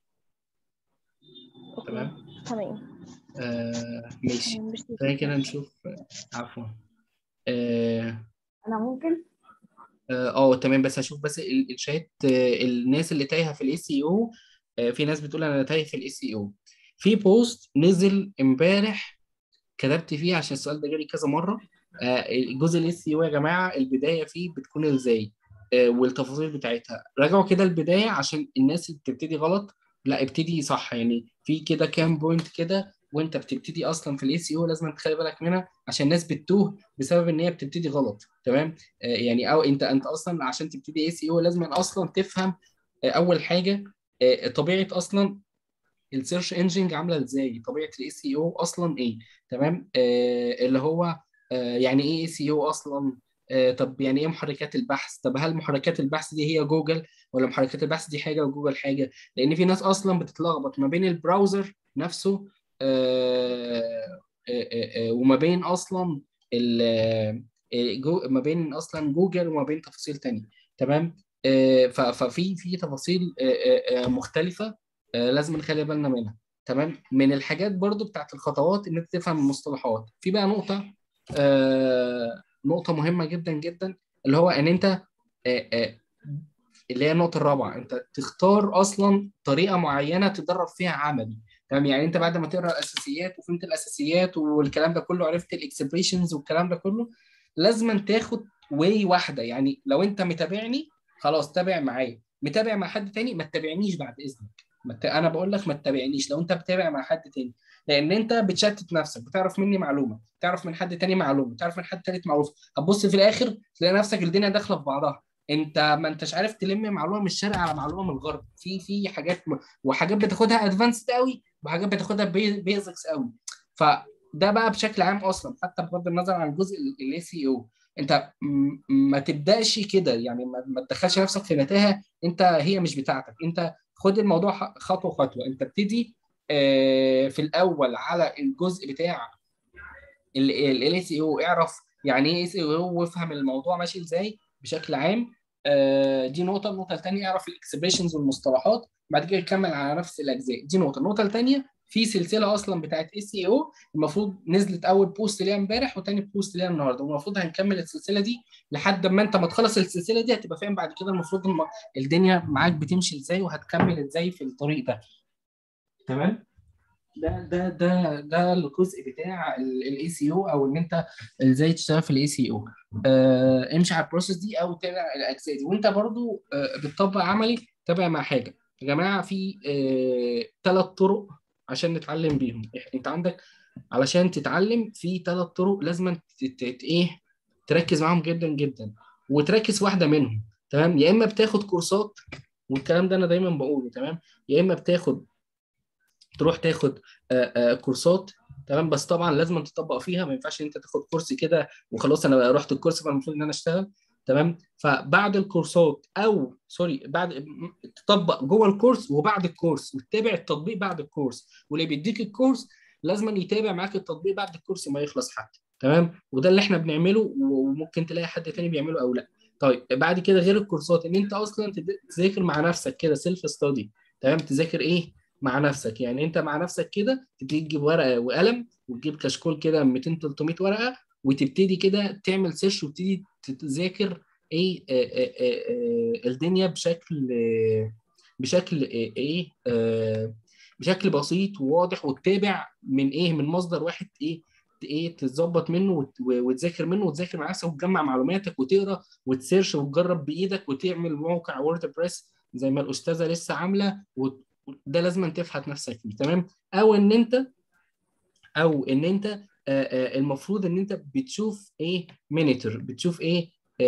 اوكي تمام تمام آه، ماشي تمام، ميرسي خلينا جدا كده نشوف عفوا اه انا ممكن اه آه، تمام بس هشوف بس ال- الشات آه، الناس اللي تايهه في الاي سي او آه، في ناس بتقول انا تايه في الاي سي او في بوست نزل امبارح كتبت فيه عشان السؤال ده جالي كذا مره آه، الجزء الاي سي او يا جماعه البدايه فيه بتكون ازاي آه، والتفاصيل بتاعتها راجعوا كده البدايه عشان الناس اللي بتبتدي غلط لا ابتدي صح يعني في كده كام بوينت كده وانت بتبتدي اصلا في الاي سي او لازم تخلي بالك منها عشان الناس بتتوه بسبب ان هي بتبتدي غلط تمام آه، يعني او انت انت اصلا عشان تبتدي اي سي او لازم اصلا تفهم آه، اول حاجه آه، طبيعه اصلا السيرش انجن عامله ازاي طبيعه الاي سي او اصلا ايه تمام آه اللي هو آه يعني ايه اي سي او اصلا آه طب يعني ايه محركات البحث طب هل محركات البحث دي هي جوجل ولا محركات البحث دي حاجه وجوجل حاجه لان في ناس اصلا بتتلخبط ما بين البراوزر نفسه آه آه آه وما بين اصلا ال آه، جو ما بين اصلا جوجل وما بين تفاصيل تانية تمام آه، ف- ففي في تفاصيل آه، آه، آه، مختلفه آه، لازم نخلي بالنا منها تمام من الحاجات برضو بتاعت الخطوات ان انت تفهم المصطلحات في بقى نقطة آه نقطة مهمة جدا جدا اللي هو ان انت آه آه اللي هي النقطة الرابعة انت تختار اصلا طريقة معينة تدرب فيها عملي تمام يعني انت بعد ما تقرا الاساسيات وفهمت الاساسيات والكلام ده كله عرفت الاكسبريشنز والكلام ده كله لازم تاخد واي واحدة يعني لو انت متابعني خلاص تابع معايا متابع مع حد تاني ما تتابعنيش بعد اذنك ما ت- انا بقول لك ما تتابعنيش لو انت بتتابع مع حد تاني لان انت بتشتت نفسك بتعرف مني معلومه تعرف من حد تاني معلومه تعرف من حد تالت معلومه هتبص في الاخر تلاقي نفسك الدنيا داخله في بعضها انت ما انتش عارف تلم معلومه من الشرق على معلومه من الغرب في في حاجات م... وحاجات بتاخدها ادفانسد قوي وحاجات بتاخدها بيزكس قوي فده بقى بشكل عام اصلا حتى بغض النظر عن الجزء الاي سي او انت م- ما تبداش كده يعني ما ما تدخلش نفسك في متاهه انت هي مش بتاعتك انت خد الموضوع ح- خطوه خطوه انت ابتدي آه، في الاول على الجزء بتاع الاي سي او اعرف يعني ايه سي او وافهم الموضوع ماشي ازاي بشكل عام آه، دي نقطه النقطه الثانيه اعرف الاكسبريشنز والمصطلحات بعد كده كمل على نفس الاجزاء دي نقطه النقطه الثانيه في سلسله اصلا بتاعت اي سي او المفروض نزلت اول بوست ليها امبارح وتاني بوست ليها النهارده والمفروض هنكمل السلسله دي لحد ما انت ما تخلص السلسله دي هتبقى فاهم بعد كده المفروض الم- الدنيا معاك بتمشي ازاي وهتكمل ازاي في الطريق ده تمام ده ده ده ده الجزء بتاع الاي سي او او ان انت ازاي تشتغل في الاي سي او امشي على البروسيس دي او تابع الاجزاء دي وانت برضو آه، بتطبق عملي تابع مع حاجه يا جماعه في ثلاث طرق عشان نتعلم بيهم انت عندك علشان تتعلم في ثلاث طرق لازم ت- ت- ايه تركز معاهم جدا جدا وتركز واحده منهم تمام يا اما بتاخد كورسات والكلام ده انا دايما بقوله تمام يا اما بتاخد تروح تاخد آه، آه، كورسات تمام بس طبعا لازم تطبق فيها ما ينفعش انت تاخد كورس كده وخلاص انا بقى رحت الكورس فالمفروض ان انا اشتغل تمام فبعد الكورسات او سوري بعد تطبق جوه الكورس وبعد الكورس وتتابع التطبيق بعد الكورس واللي بيديك الكورس لازم يتابع معاك التطبيق بعد الكورس ما يخلص حتى تمام وده اللي احنا بنعمله وممكن تلاقي حد تاني بيعمله او لا طيب بعد كده غير الكورسات ان انت اصلا تد- تذاكر مع نفسك كده سيلف ستادي تمام تذاكر ايه مع نفسك يعني انت مع نفسك كده تبتدي تجيب ورقه وقلم وتجيب كشكول كده 200 300 ورقه وتبتدي كده تعمل سيرش وتبتدي تذاكر ايه آه، آه، آه، آه، الدنيا بشكل آه، بشكل آه، ايه آه، بشكل بسيط وواضح وتتابع من ايه من مصدر واحد ايه ايه تتظبط منه وت- وتذاكر منه وتذاكر مع نفسك وتجمع معلوماتك وتقرا وتسيرش وتجرب بايدك وتعمل موقع وورد بريس زي ما الاستاذه لسه عامله وت- ده لازم تفحت نفسك فيه تمام او ان انت او ان انت آه، آه، المفروض ان انت بتشوف ايه مينيتور بتشوف ايه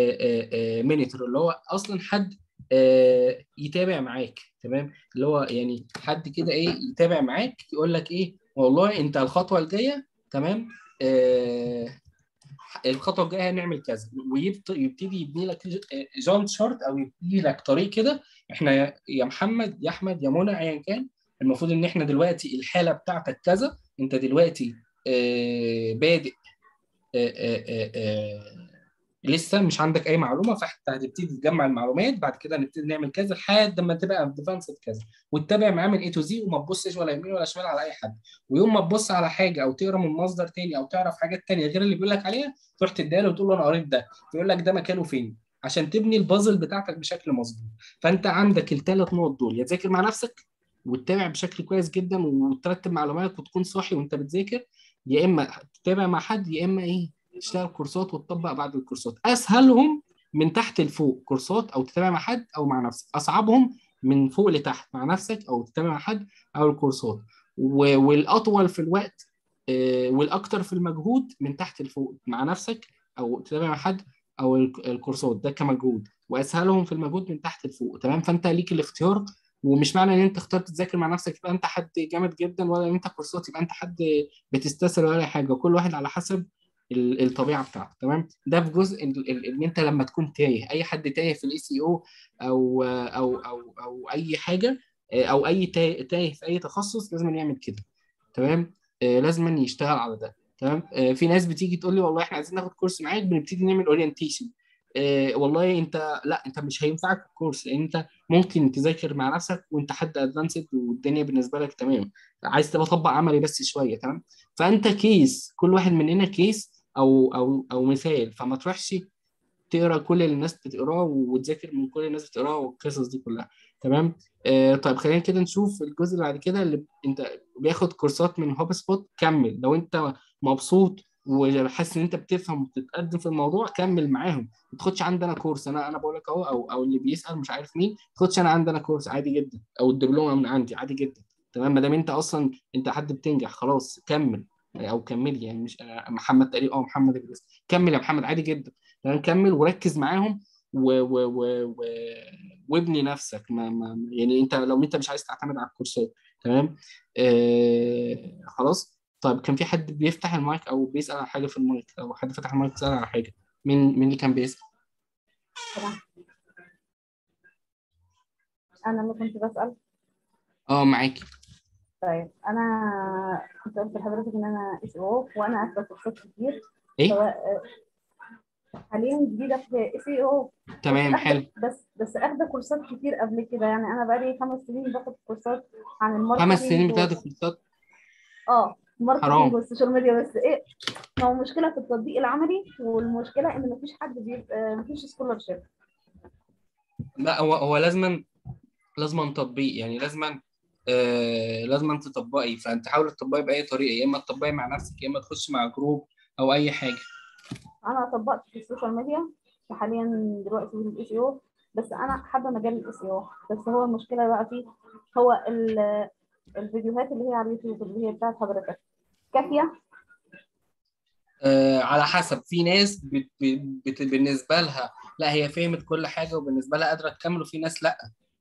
مينيتور اللي هو اصلا حد آه، يتابع معاك تمام اللي هو يعني حد كده ايه يتابع معاك يقول لك ايه والله انت الخطوه الجايه تمام آه، الخطوه الجايه هنعمل كذا ويبتدي يبني لك جامب شارت او يبني لك طريق كده احنا يا يا محمد يا احمد يا منى ايا كان المفروض ان احنا دلوقتي الحاله بتاعتك كذا انت دلوقتي آه، بادئ آه، آه، آه، آه، لسه مش عندك اي معلومه فانت هتبتدي تجمع المعلومات بعد كده نبتدي نعمل كذا لحد ما تبقى ادفانسد كذا وتتابع معاه من اي تو زي وما تبصش ولا يمين ولا شمال على اي حد ويوم ما تبص على حاجه او تقرا من مصدر تاني او تعرف حاجات تانيه غير اللي بيقول لك عليها تروح تديها له وتقول له انا قريت ده فيقول لك ده مكانه فين عشان تبني البازل بتاعتك بشكل مظبوط فانت عندك الثلاث نقط دول يا تذاكر مع نفسك وتتابع بشكل كويس جدا وترتب معلوماتك وتكون صاحي وانت بتذاكر يا اما تتابع مع حد يا اما ايه تشتغل كورسات وتطبق بعد الكورسات اسهلهم من تحت لفوق كورسات او تتابع مع حد او مع نفسك اصعبهم من فوق لتحت مع نفسك او تتابع مع حد او الكورسات و- والاطول في الوقت آه، والاكتر في المجهود من تحت لفوق مع نفسك او تتابع مع حد او الك- الكورسات ده كمجهود واسهلهم في المجهود من تحت لفوق تمام فانت ليك الاختيار ومش معنى ان انت اخترت تذاكر مع نفسك يبقى انت حد جامد جدا ولا ان انت كورسات يبقى انت حد بتستسهل ولا أي حاجه كل واحد على حسب ال- الطبيعه بتاعته تمام ده في جزء ال- ال- ان انت لما تكون تايه اي حد تايه في الاي سي او او او او او اي حاجه او اي تايه تايه في اي تخصص لازم يعمل كده تمام آه، لازم يشتغل على ده تمام آه، في ناس بتيجي تقول لي والله احنا عايزين ناخد كورس معاك بنبتدي نعمل اورينتيشن والله انت لا انت مش هينفعك الكورس لان انت ممكن تذاكر مع نفسك وانت حد ادفانسد والدنيا بالنسبه لك تمام عايز تبقى طبق عملي بس شويه تمام فانت كيس كل واحد مننا كيس او او او مثال فما تروحش تقرا كل اللي الناس بتقراه وتذاكر من كل الناس بتقراه والقصص دي كلها تمام آه طيب خلينا كده نشوف الجزء اللي بعد كده اللي انت بياخد كورسات من هوب سبوت كمل لو انت مبسوط وحاسس ان انت بتفهم وبتتقدم في الموضوع كمل معاهم ما تاخدش عندنا كورس انا انا بقول لك اهو او او اللي بيسال مش عارف مين ما تاخدش انا عندنا كورس عادي جدا او الدبلومه من عندي عادي جدا تمام ما دام انت اصلا انت حد بتنجح خلاص كمل او كمل يعني مش آه، محمد تقريبا اه محمد اللي بيسأل. كمل يا محمد عادي جدا تمام كمل وركز معاهم و و و و وابني نفسك ما ما يعني انت لو انت مش عايز تعتمد على الكورسات تمام آه خلاص طيب كان في حد بيفتح المايك او بيسأل على حاجه في المايك او حد فتح المايك يسأل على حاجه مين مين اللي كان بيسأل انا اللي كنت بسأل اه معاكي طيب انا كنت قلت لحضرتك ان انا اس او وانا اخده كورسات كتير ايه سواء حاليا جديده في اس او تمام حلو بس بس اخده كورسات كتير قبل كده يعني انا بقالي خمس سنين باخد كورسات عن الماركتنج خمس سنين و- بتاخد كورسات اه ماركتنج حرام. والسوشيال ميديا بس ايه هو المشكله في التطبيق العملي والمشكله ان مفيش حد بيبقى مفيش سكولرشيب لا هو هو لازما لازما تطبيق يعني لازما آه لازما تطبقي فانت حاول تطبقي باي طريقه يا اما تطبقي مع نفسك يا اما تخش مع جروب او اي حاجه انا طبقت في السوشيال ميديا حاليا دلوقتي في الاي سي او بس انا حابه مجال الاي سي او بس هو المشكله بقى فيه هو ال- الفيديوهات اللي هي على اليوتيوب اللي هي بتاعت حضرتك كافيه آه على حسب في ناس بت بت بالنسبه لها لا هي فهمت كل حاجه وبالنسبه لها قادره تكمل وفي ناس لا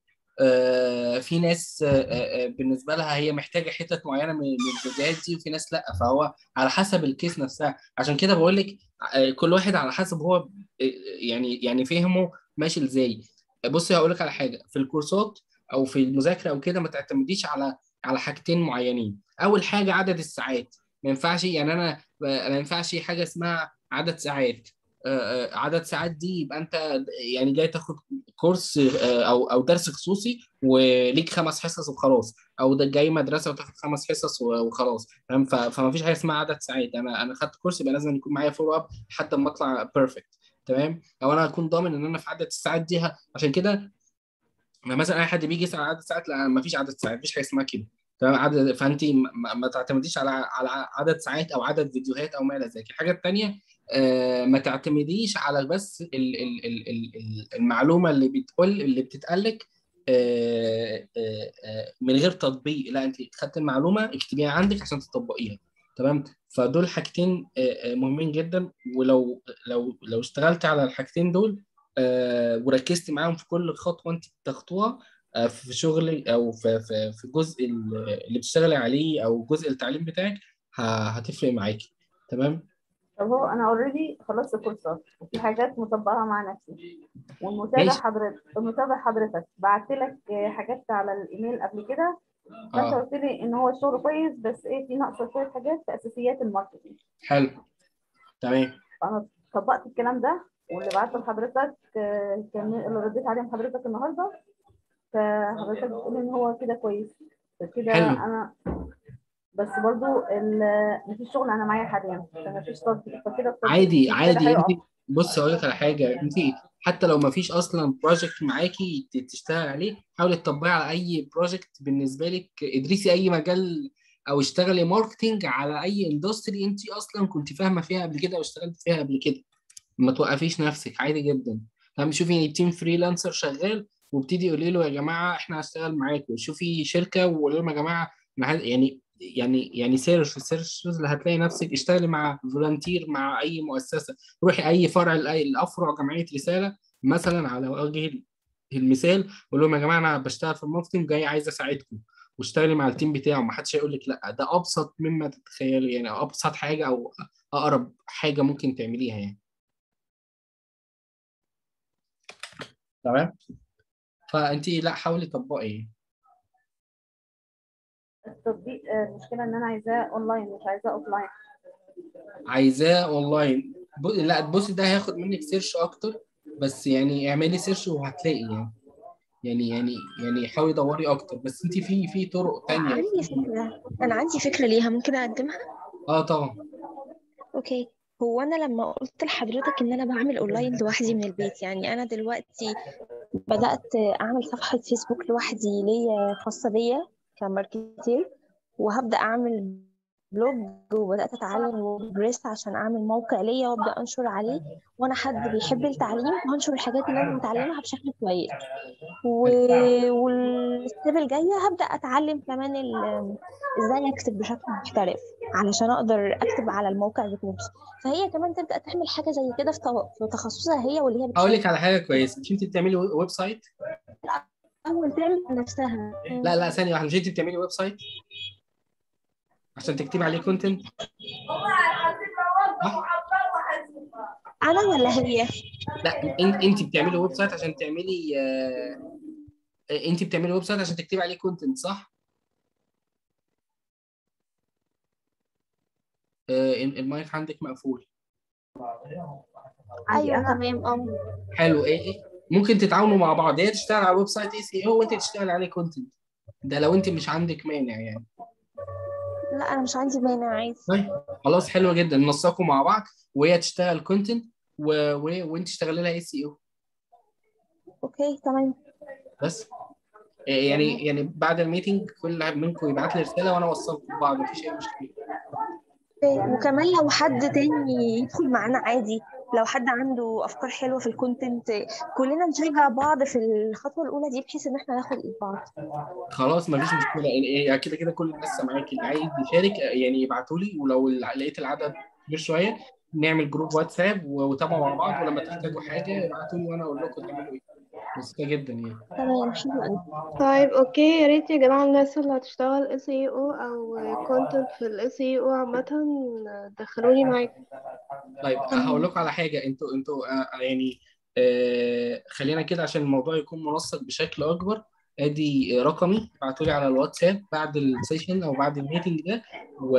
آه في ناس آه آه بالنسبه لها هي محتاجه حتت معينه من من الفيديوهات دي وفي ناس لا فهو على حسب الكيس نفسها عشان كده بقول لك آه كل واحد على حسب هو آه يعني يعني فهمه ماشي ازاي بصي هقول لك على حاجه في الكورسات او في المذاكره او كده ما تعتمديش على على حاجتين معينين اول حاجه عدد الساعات ما ينفعش يعني انا ما ينفعش حاجه اسمها عدد ساعات آه، آه، عدد ساعات دي يبقى انت يعني جاي تاخد كورس آه، او او درس خصوصي وليك خمس حصص وخلاص او ده جاي مدرسه وتاخد خمس حصص و- وخلاص فاهم ف- فما فيش حاجه اسمها عدد ساعات انا انا خدت كورس يبقى لازم يكون معايا فولو اب لحد ما اطلع بيرفكت تمام او انا اكون ضامن ان انا في عدد الساعات دي ه- عشان كده ما مثلا اي حد بيجي يسال على عدد ساعات لا ما فيش عدد ساعات مفيش حاجه اسمها كده تمام عدد فانت ما, ما تعتمديش على على عدد ساعات او عدد فيديوهات او ما الى ذلك الحاجه الثانيه آه ما تعتمديش على بس ال ال ال ال ال- المعلومه اللي بتقول اللي بتتقالك آه آه آه من غير تطبيق لا انت خدت المعلومه اكتبيها عندك عشان تطبقيها تمام فدول حاجتين آه آه، مهمين جدا ولو لو لو اشتغلت على الحاجتين دول آه وركزت معاهم في كل خطوه انت بتاخدوها آه، في شغل او في في في الجزء اللي بتشتغلي عليه او جزء التعليم بتاعك ه- هتفرق معاكي تمام طب هو انا اوريدي خلصت كورسات وفي حاجات مطبقها مع نفسي والمتابع ماشي. حضرتك المتابع حضرتك بعت لك حاجات على الايميل قبل كده فانت اه قلت لي ان هو الشغل كويس بس ايه في نقص شويه حاجات في اساسيات الماركتنج حلو تمام فانا طبقت الكلام ده واللي بعته لحضرتك آه، كان اللي رديت عليه من حضرتك النهارده فحضرتك بتقول ان هو كده كويس فكده حلو. انا بس برضو ال- مفيش شغل انا معايا حاليا فمفيش تطبيق فكده التطبيق عادي كده عادي هيقف. انت بص اقول لك على حاجه انت حتى لو ما فيش اصلا بروجكت معاكي ت- تشتغل عليه حاولي تطبقي على اي بروجكت بالنسبه لك ادرسي اي مجال او اشتغلي ماركتنج على اي اندستري انت اصلا كنت فاهمه فيها قبل كده او اشتغلت فيها قبل كده ما توقفيش نفسك عادي جدا لما شوفي تيم فريلانسر شغال وابتدي قولي له يا جماعه احنا هشتغل معاكم شوفي شركه وقولي لهم يا جماعه أنا عايز- يعني يعني يعني سيرش سيرش اللي هتلاقي نفسك اشتغلي مع فولنتير مع اي مؤسسه روحي اي فرع لاي الافرع جمعيه رساله مثلا على وجه المثال قول لهم يا جماعه انا بشتغل في الماركتنج جاي عايز اساعدكم واشتغلي مع التيم بتاعه ما حدش هيقول لك لا ده ابسط مما تتخيلي يعني ابسط حاجه او اقرب حاجه ممكن تعمليها يعني تمام فانت لا حاولي تطبقي التطبيق آه، المشكله ان انا عايزاه اونلاين مش عايزاه اوفلاين عايزاه اونلاين ب... لا تبصي ده هياخد منك سيرش اكتر بس يعني اعملي سيرش وهتلاقي يعني يعني يعني يعني حاولي دوري اكتر بس انت في في طرق تانية عندي فكرة أنا عندي فكرة ليها ممكن أقدمها اه طبعا أوكي هو أنا لما قلت لحضرتك إن أنا بعمل أونلاين لوحدي من البيت يعني أنا دلوقتي بدأت أعمل صفحة فيسبوك لوحدي ليا خاصة بيا كماركتير وهبدأ أعمل بلوج وبدأت أتعلم ووردبريس عشان أعمل موقع ليا وأبدأ أنشر عليه وأنا حد بيحب التعليم وهنشر الحاجات اللي أنا متعلمها بشكل كويس و... والستيب الجاية هبدأ أتعلم كمان ال... إزاي أكتب بشكل محترف علشان أقدر أكتب على الموقع ذات نفسه فهي كمان تبدأ تعمل حاجة زي كده في, تو... في تخصصها هي واللي هي اقول بتشتغل لك على حاجه كويسه مش انت بتعملي ويب سايت أول تعمل نفسها لا لا ثانيه واحده مش انت بتعملي ويب سايت عشان تكتبي عليه كونتنت أنا ولا هي لا انت انت بتعملي ويب سايت عشان تعملي آه، انت بتعملي ويب سايت عشان تكتبي عليه كونتنت صح آه، المايك عندك مقفول عندي أيوة انا تمام أه حلو ايه إيه؟ ممكن تتعاونوا مع بعض هي تشتغل على ويب سايت اي سي او وانت تشتغل عليه كونتنت ده لو انت مش عندك مانع يعني لا أنا مش عندي مانع عادي طيب خلاص حلو جدا ننسقوا مع بعض وهي تشتغل كونتنت و... و... وانت تشتغلي لها اي سي او أوكي تمام بس إيه يعني يعني بعد الميتنج كل واحد منكم يبعت لي رساله وانا اوصلكم ببعض مفيش اي مشكله أوكي. وكمان لو حد تاني يدخل معانا عادي لو حد عنده أفكار حلوة في الكونتنت كلنا نشجع بعض في الخطوة الأولى دي بحيث إن إحنا ناخد إيد بعض خلاص مفيش مشكله يعني إيه كده كده كل الناس سامعاك اللي عايز يشارك يعني يبعتوا لي ولو لقيت العدد كبير شويه نعمل جروب واتساب وتابعوا مع بعض ولما تحتاجوا حاجه ابعتوا لي وانا اقول لكم تعملوا ايه بسيطه جدا يعني تمام حلو أوي طيب اوكي يا ريت يا جماعة الناس اللي هتشتغل اس اي او او كونتنت في الاس اي او عامة دخلوني معاكم طيب هقول لكم على حاجه انتوا انتوا آه، يعني آه خلينا كده عشان الموضوع يكون منسق بشكل اكبر ادي رقمي ابعتوا لي على الواتساب بعد السيشن او بعد الميتنج ده و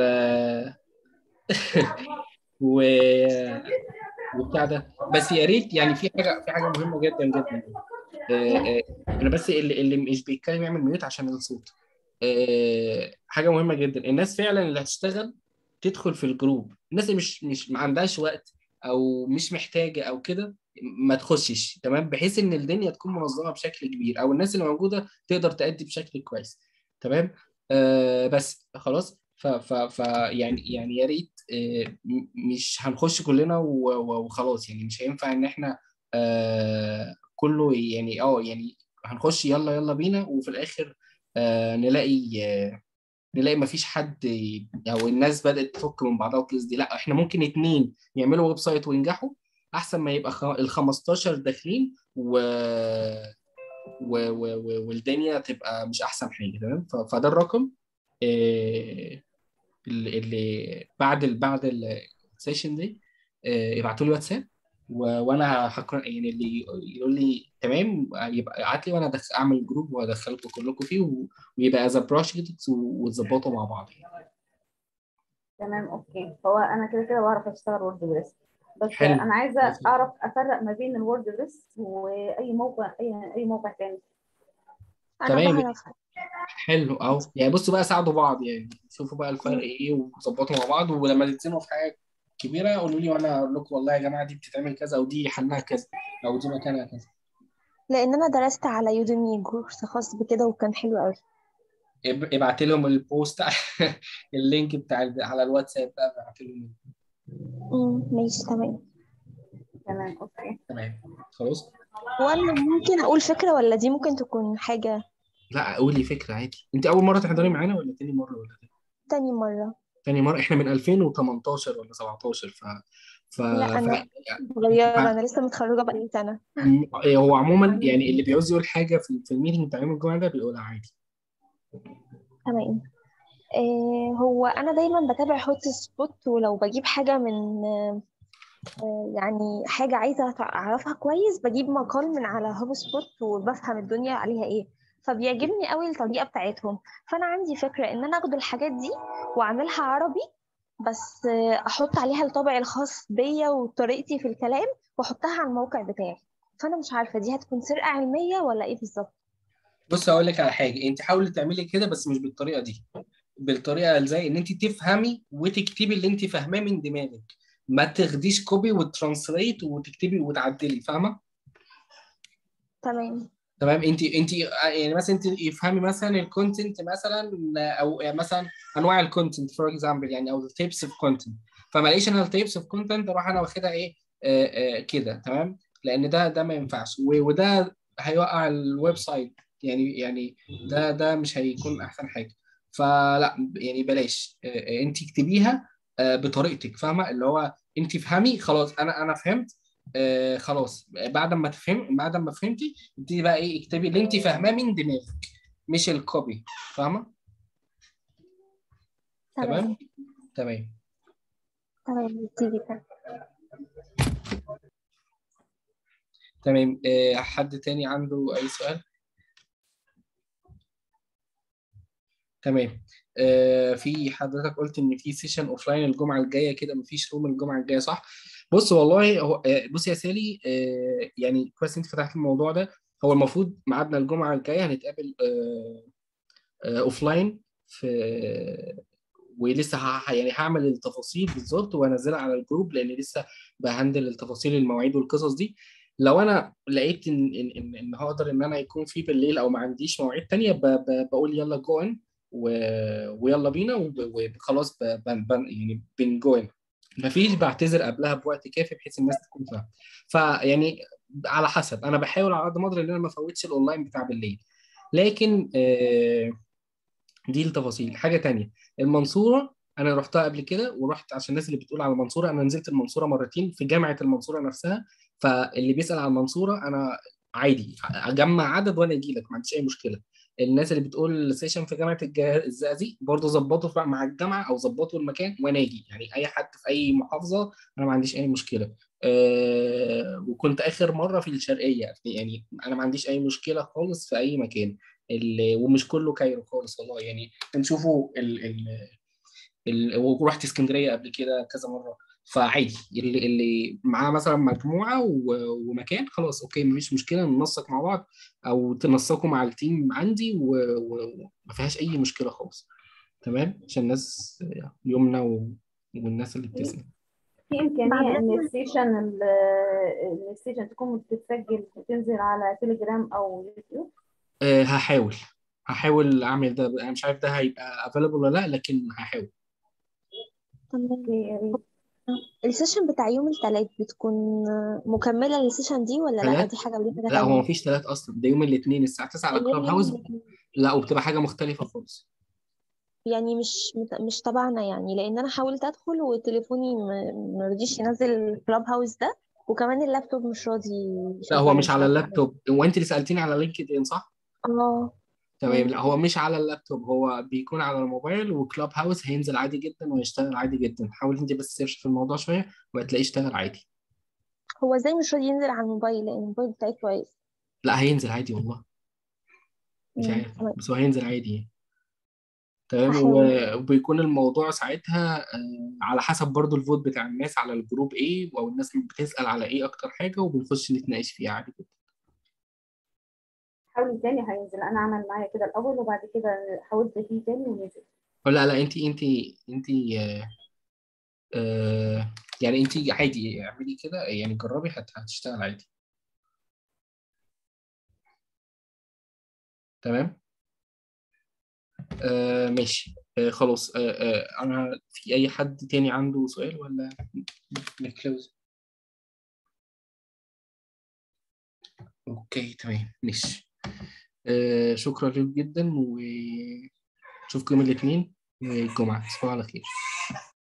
و وبتاع ده بس يا ريت يعني في حاجه في حاجه مهمه جدا جدا آه، آه، انا بس اللي اللي مش بيتكلم يعمل ميوت عشان الصوت آه، حاجه مهمه جدا الناس فعلا اللي هتشتغل تدخل في الجروب الناس اللي مش مش ما عندهاش وقت او مش محتاجه او كده ما تخشش تمام بحيث ان الدنيا تكون منظمه بشكل كبير او الناس اللي موجوده تقدر تأدي بشكل كويس تمام آه بس خلاص ف ف ف يعني يعني يا ريت آه م- مش هنخش كلنا و- و- وخلاص يعني مش هينفع ان احنا آه كله يعني اه يعني هنخش يلا يلا بينا وفي الاخر آه نلاقي آه نلاقي مفيش حد او الناس بدأت تفك من بعضها وكيس دي لا احنا ممكن اتنين يعملوا ويب سايت وينجحوا احسن ما يبقى خ- ال 15 داخلين و... و... و... و... والدنيا تبقى مش احسن حاجه تمام ف... فده الرقم آه، اللي اللي بعد ال... بعد السيشن دي آه، ابعتوا لي واتساب و... وانا هقرا يعني اللي يقول لي تمام يبقى ابعت لي وانا أدخ... اعمل جروب وادخلكم كلكم فيه و... ويبقى از بروجكت وتظبطوا مع بعض يعني. تمام اوكي هو انا كده كده بعرف اشتغل وورد بريس بس حلو. انا عايزه كويس. اعرف افرق ما بين الوورد بريس واي موقع اي اي موقع تاني أنا تمام. بعرف حلو اهو يعني بصوا بقى ساعدوا بعض يعني شوفوا بقى الفرق ايه وظبطوا مع بعض ولما تتزنقوا في حاجه كبيره قولوا لي وانا اقول لكم والله يا جماعه دي بتتعمل كذا او دي حلها كذا او دي مكانها كذا لان انا درست على يوديمي كورس خاص بكده وكان حلو قوي اب- ابعت لهم البوست اللينك بتاع ال- على الواتساب بقى ابعت لهم امم ماشي تمام تمام اوكي تمام خلاص وانا ممكن اقول فكرة ولا دي ممكن تكون حاجة لا قولي فكره عادي انت اول مره تحضري معانا ولا تاني مره ولا تاني, تاني مرة تاني مره احنا من 2018 ولا 17 ف ف, لا ف... انا صغيرة انا لسه متخرجة بقالي سنة م- هو عموما يعني اللي بيعوز يقول حاجه في, في الميتنج بتاع يوم الجمعه ده بيقولها عادي تمام آه هو انا دايما بتابع هوت سبوت ولو بجيب حاجة من آه آه، يعني حاجة عايزة أتع- أعرفها كويس بجيب مقال من على هوب سبوت وبفهم الدنيا عليها إيه فبيعجبني قوي الطريقة بتاعتهم فأنا عندي فكرة إن أنا أخد الحاجات دي وأعملها عربي بس آه، أحط عليها الطابع الخاص بيا وطريقتي في الكلام وأحطها على الموقع بتاعي فأنا مش عارفة دي هتكون سرقة علمية ولا إيه بالظبط بص هقول لك على حاجه انت حاولي تعملي كده بس مش بالطريقه دي بالطريقه ازاي ان انت تفهمي وتكتبي اللي انت فاهماه من دماغك ما تاخديش كوبي وترانسليت وتكتبي وتعدلي فاهمه تمام تمام انت انت يعني مثلا انت افهمي مثلا الكونتنت مثلا او يعني مثلا انواع الكونتنت فور اكزامبل يعني او التيبس اوف كونتنت فما الاقيش انا التيبس اوف كونتنت اروح انا واخدها ايه آه آه كده تمام لان ده ده ما ينفعش و- وده هيوقع الويب سايت يعني يعني ده ده مش هيكون احسن حاجه فلا يعني بلاش آه آه، انت اكتبيها آه بطريقتك فاهمه اللي هو انت افهمي خلاص انا انا فهمت آه خلاص بعد ما تفهم بعد ما فهمتي ابتدي بقى ايه اكتبي اللي انت فاهماه من دماغك مش الكوبي فاهمه تمام تمام تمام تمام تيجي تمام تمام آه حد تاني عنده اي سؤال تمام آه في حضرتك قلت ان في سيشن اوف لاين الجمعه الجايه كده مفيش روم الجمعه الجايه صح بص والله هو آه بص يا سالي آه يعني كويس انت فتحت الموضوع ده هو المفروض ميعادنا الجمعه الجايه هنتقابل اوف لاين في ولسه ه... يعني هعمل التفاصيل بالظبط وانزلها على الجروب لان لسه بهندل التفاصيل المواعيد والقصص دي لو انا لقيت ان ان ان, إن هقدر ان انا يكون في بالليل او ما عنديش مواعيد تانية ب... ب... بقول يلا جو ان و... ويلا بينا وب- وخلاص ب... ب... ب... يعني بنجوين مفيش بعتذر قبلها بوقت كافي بحيث الناس تكون فاهمه فيعني على حسب انا بحاول على قد ما اقدر ان انا ما افوتش الاونلاين بتاع بالليل لكن آه دي التفاصيل حاجه تانية المنصوره انا رحتها قبل كده ورحت عشان الناس اللي بتقول على المنصوره انا نزلت المنصوره مرتين في جامعه المنصوره نفسها فاللي بيسال على المنصوره انا عادي اجمع عدد وانا اجي لك ما عنديش اي مشكله الناس اللي بتقول سيشن في جامعه الجا- الزقازيق برضه ظبطوا بقى مع الجامعه او ظبطوا المكان وانا اجي يعني اي حد في اي محافظه انا ما عنديش اي مشكله أه وكنت اخر مره في الشرقيه يعني انا ما عنديش اي مشكله خالص في اي مكان ال- ومش كله كايرو خالص والله يعني نشوفوا ال ال ال ورحت اسكندريه قبل كده كذا مره فعادي اللي اللي معاه مثلا مجموعه و- ومكان خلاص اوكي مفيش مشكله ننسق مع بعض او تنسقوا مع التيم عندي و- و- وما فيهاش اي مشكله خالص تمام عشان الناس يمنى و- والناس اللي بتسمع في إمكانية بعد إن إذنك. السيشن ال- إن السيشن تكون بتتسجل وتنزل على تليجرام أو يوتيوب أه هحاول هحاول اعمل ده انا مش عارف ده هيبقى افيلبل ولا لا لكن هحاول تمام يا ريت. السيشن بتاع يوم الثلاث بتكون مكملة للسيشن دي ولا لا تلات؟ دي حاجة ودي حاجة لا هو تانية مفيش ثلاث اصلا ده يوم الاثنين الساعه 9 على كلاب هاوس لا وبتبقى حاجه مختلفه خالص يعني مش مت- مش تبعنا يعني لان انا حاولت ادخل وتليفوني م- ما رضيش ينزل الكلاب هاوس ده وكمان اللابتوب مش راضي لا هو يشغله، مش على عارفة. اللابتوب هو انت اللي سالتيني على لينكد ان صح اه تمام مم. لا هو مش على اللابتوب هو بيكون على الموبايل وكلاب هاوس هينزل عادي جدا ويشتغل عادي جدا حاول انت بس تسيرش في الموضوع شويه وهتلاقيه اشتغل عادي هو ازاي مش راضي ينزل على الموبايل لان الموبايل بتاعي كويس لا هينزل عادي والله مش مم، عارف تمام. بس هو هينزل عادي يعني. تمام هحاول. و- وبيكون الموضوع ساعتها آه، على حسب برضو الفوت بتاع الناس على الجروب ايه او الناس اللي بتسأل على ايه اكتر حاجة وبنخش نتناقش فيها عادي جدا حاولي تاني هينزل أنا عمل معايا كده الأول وبعد كده حاولت فيه تاني ونزل لا لا انت انت انت آه، آه، يعني انت عادي اعملي كده يعني جربي هت- هتشتغل عادي تمام آه ماشي آه خلاص آه آه انا في اي حد تاني عنده سؤال ولا نكلوز اوكي تمام ماشي آه شكرا لك جدا واشوفكم يوم الاثنين والجمعة تصبحوا على خير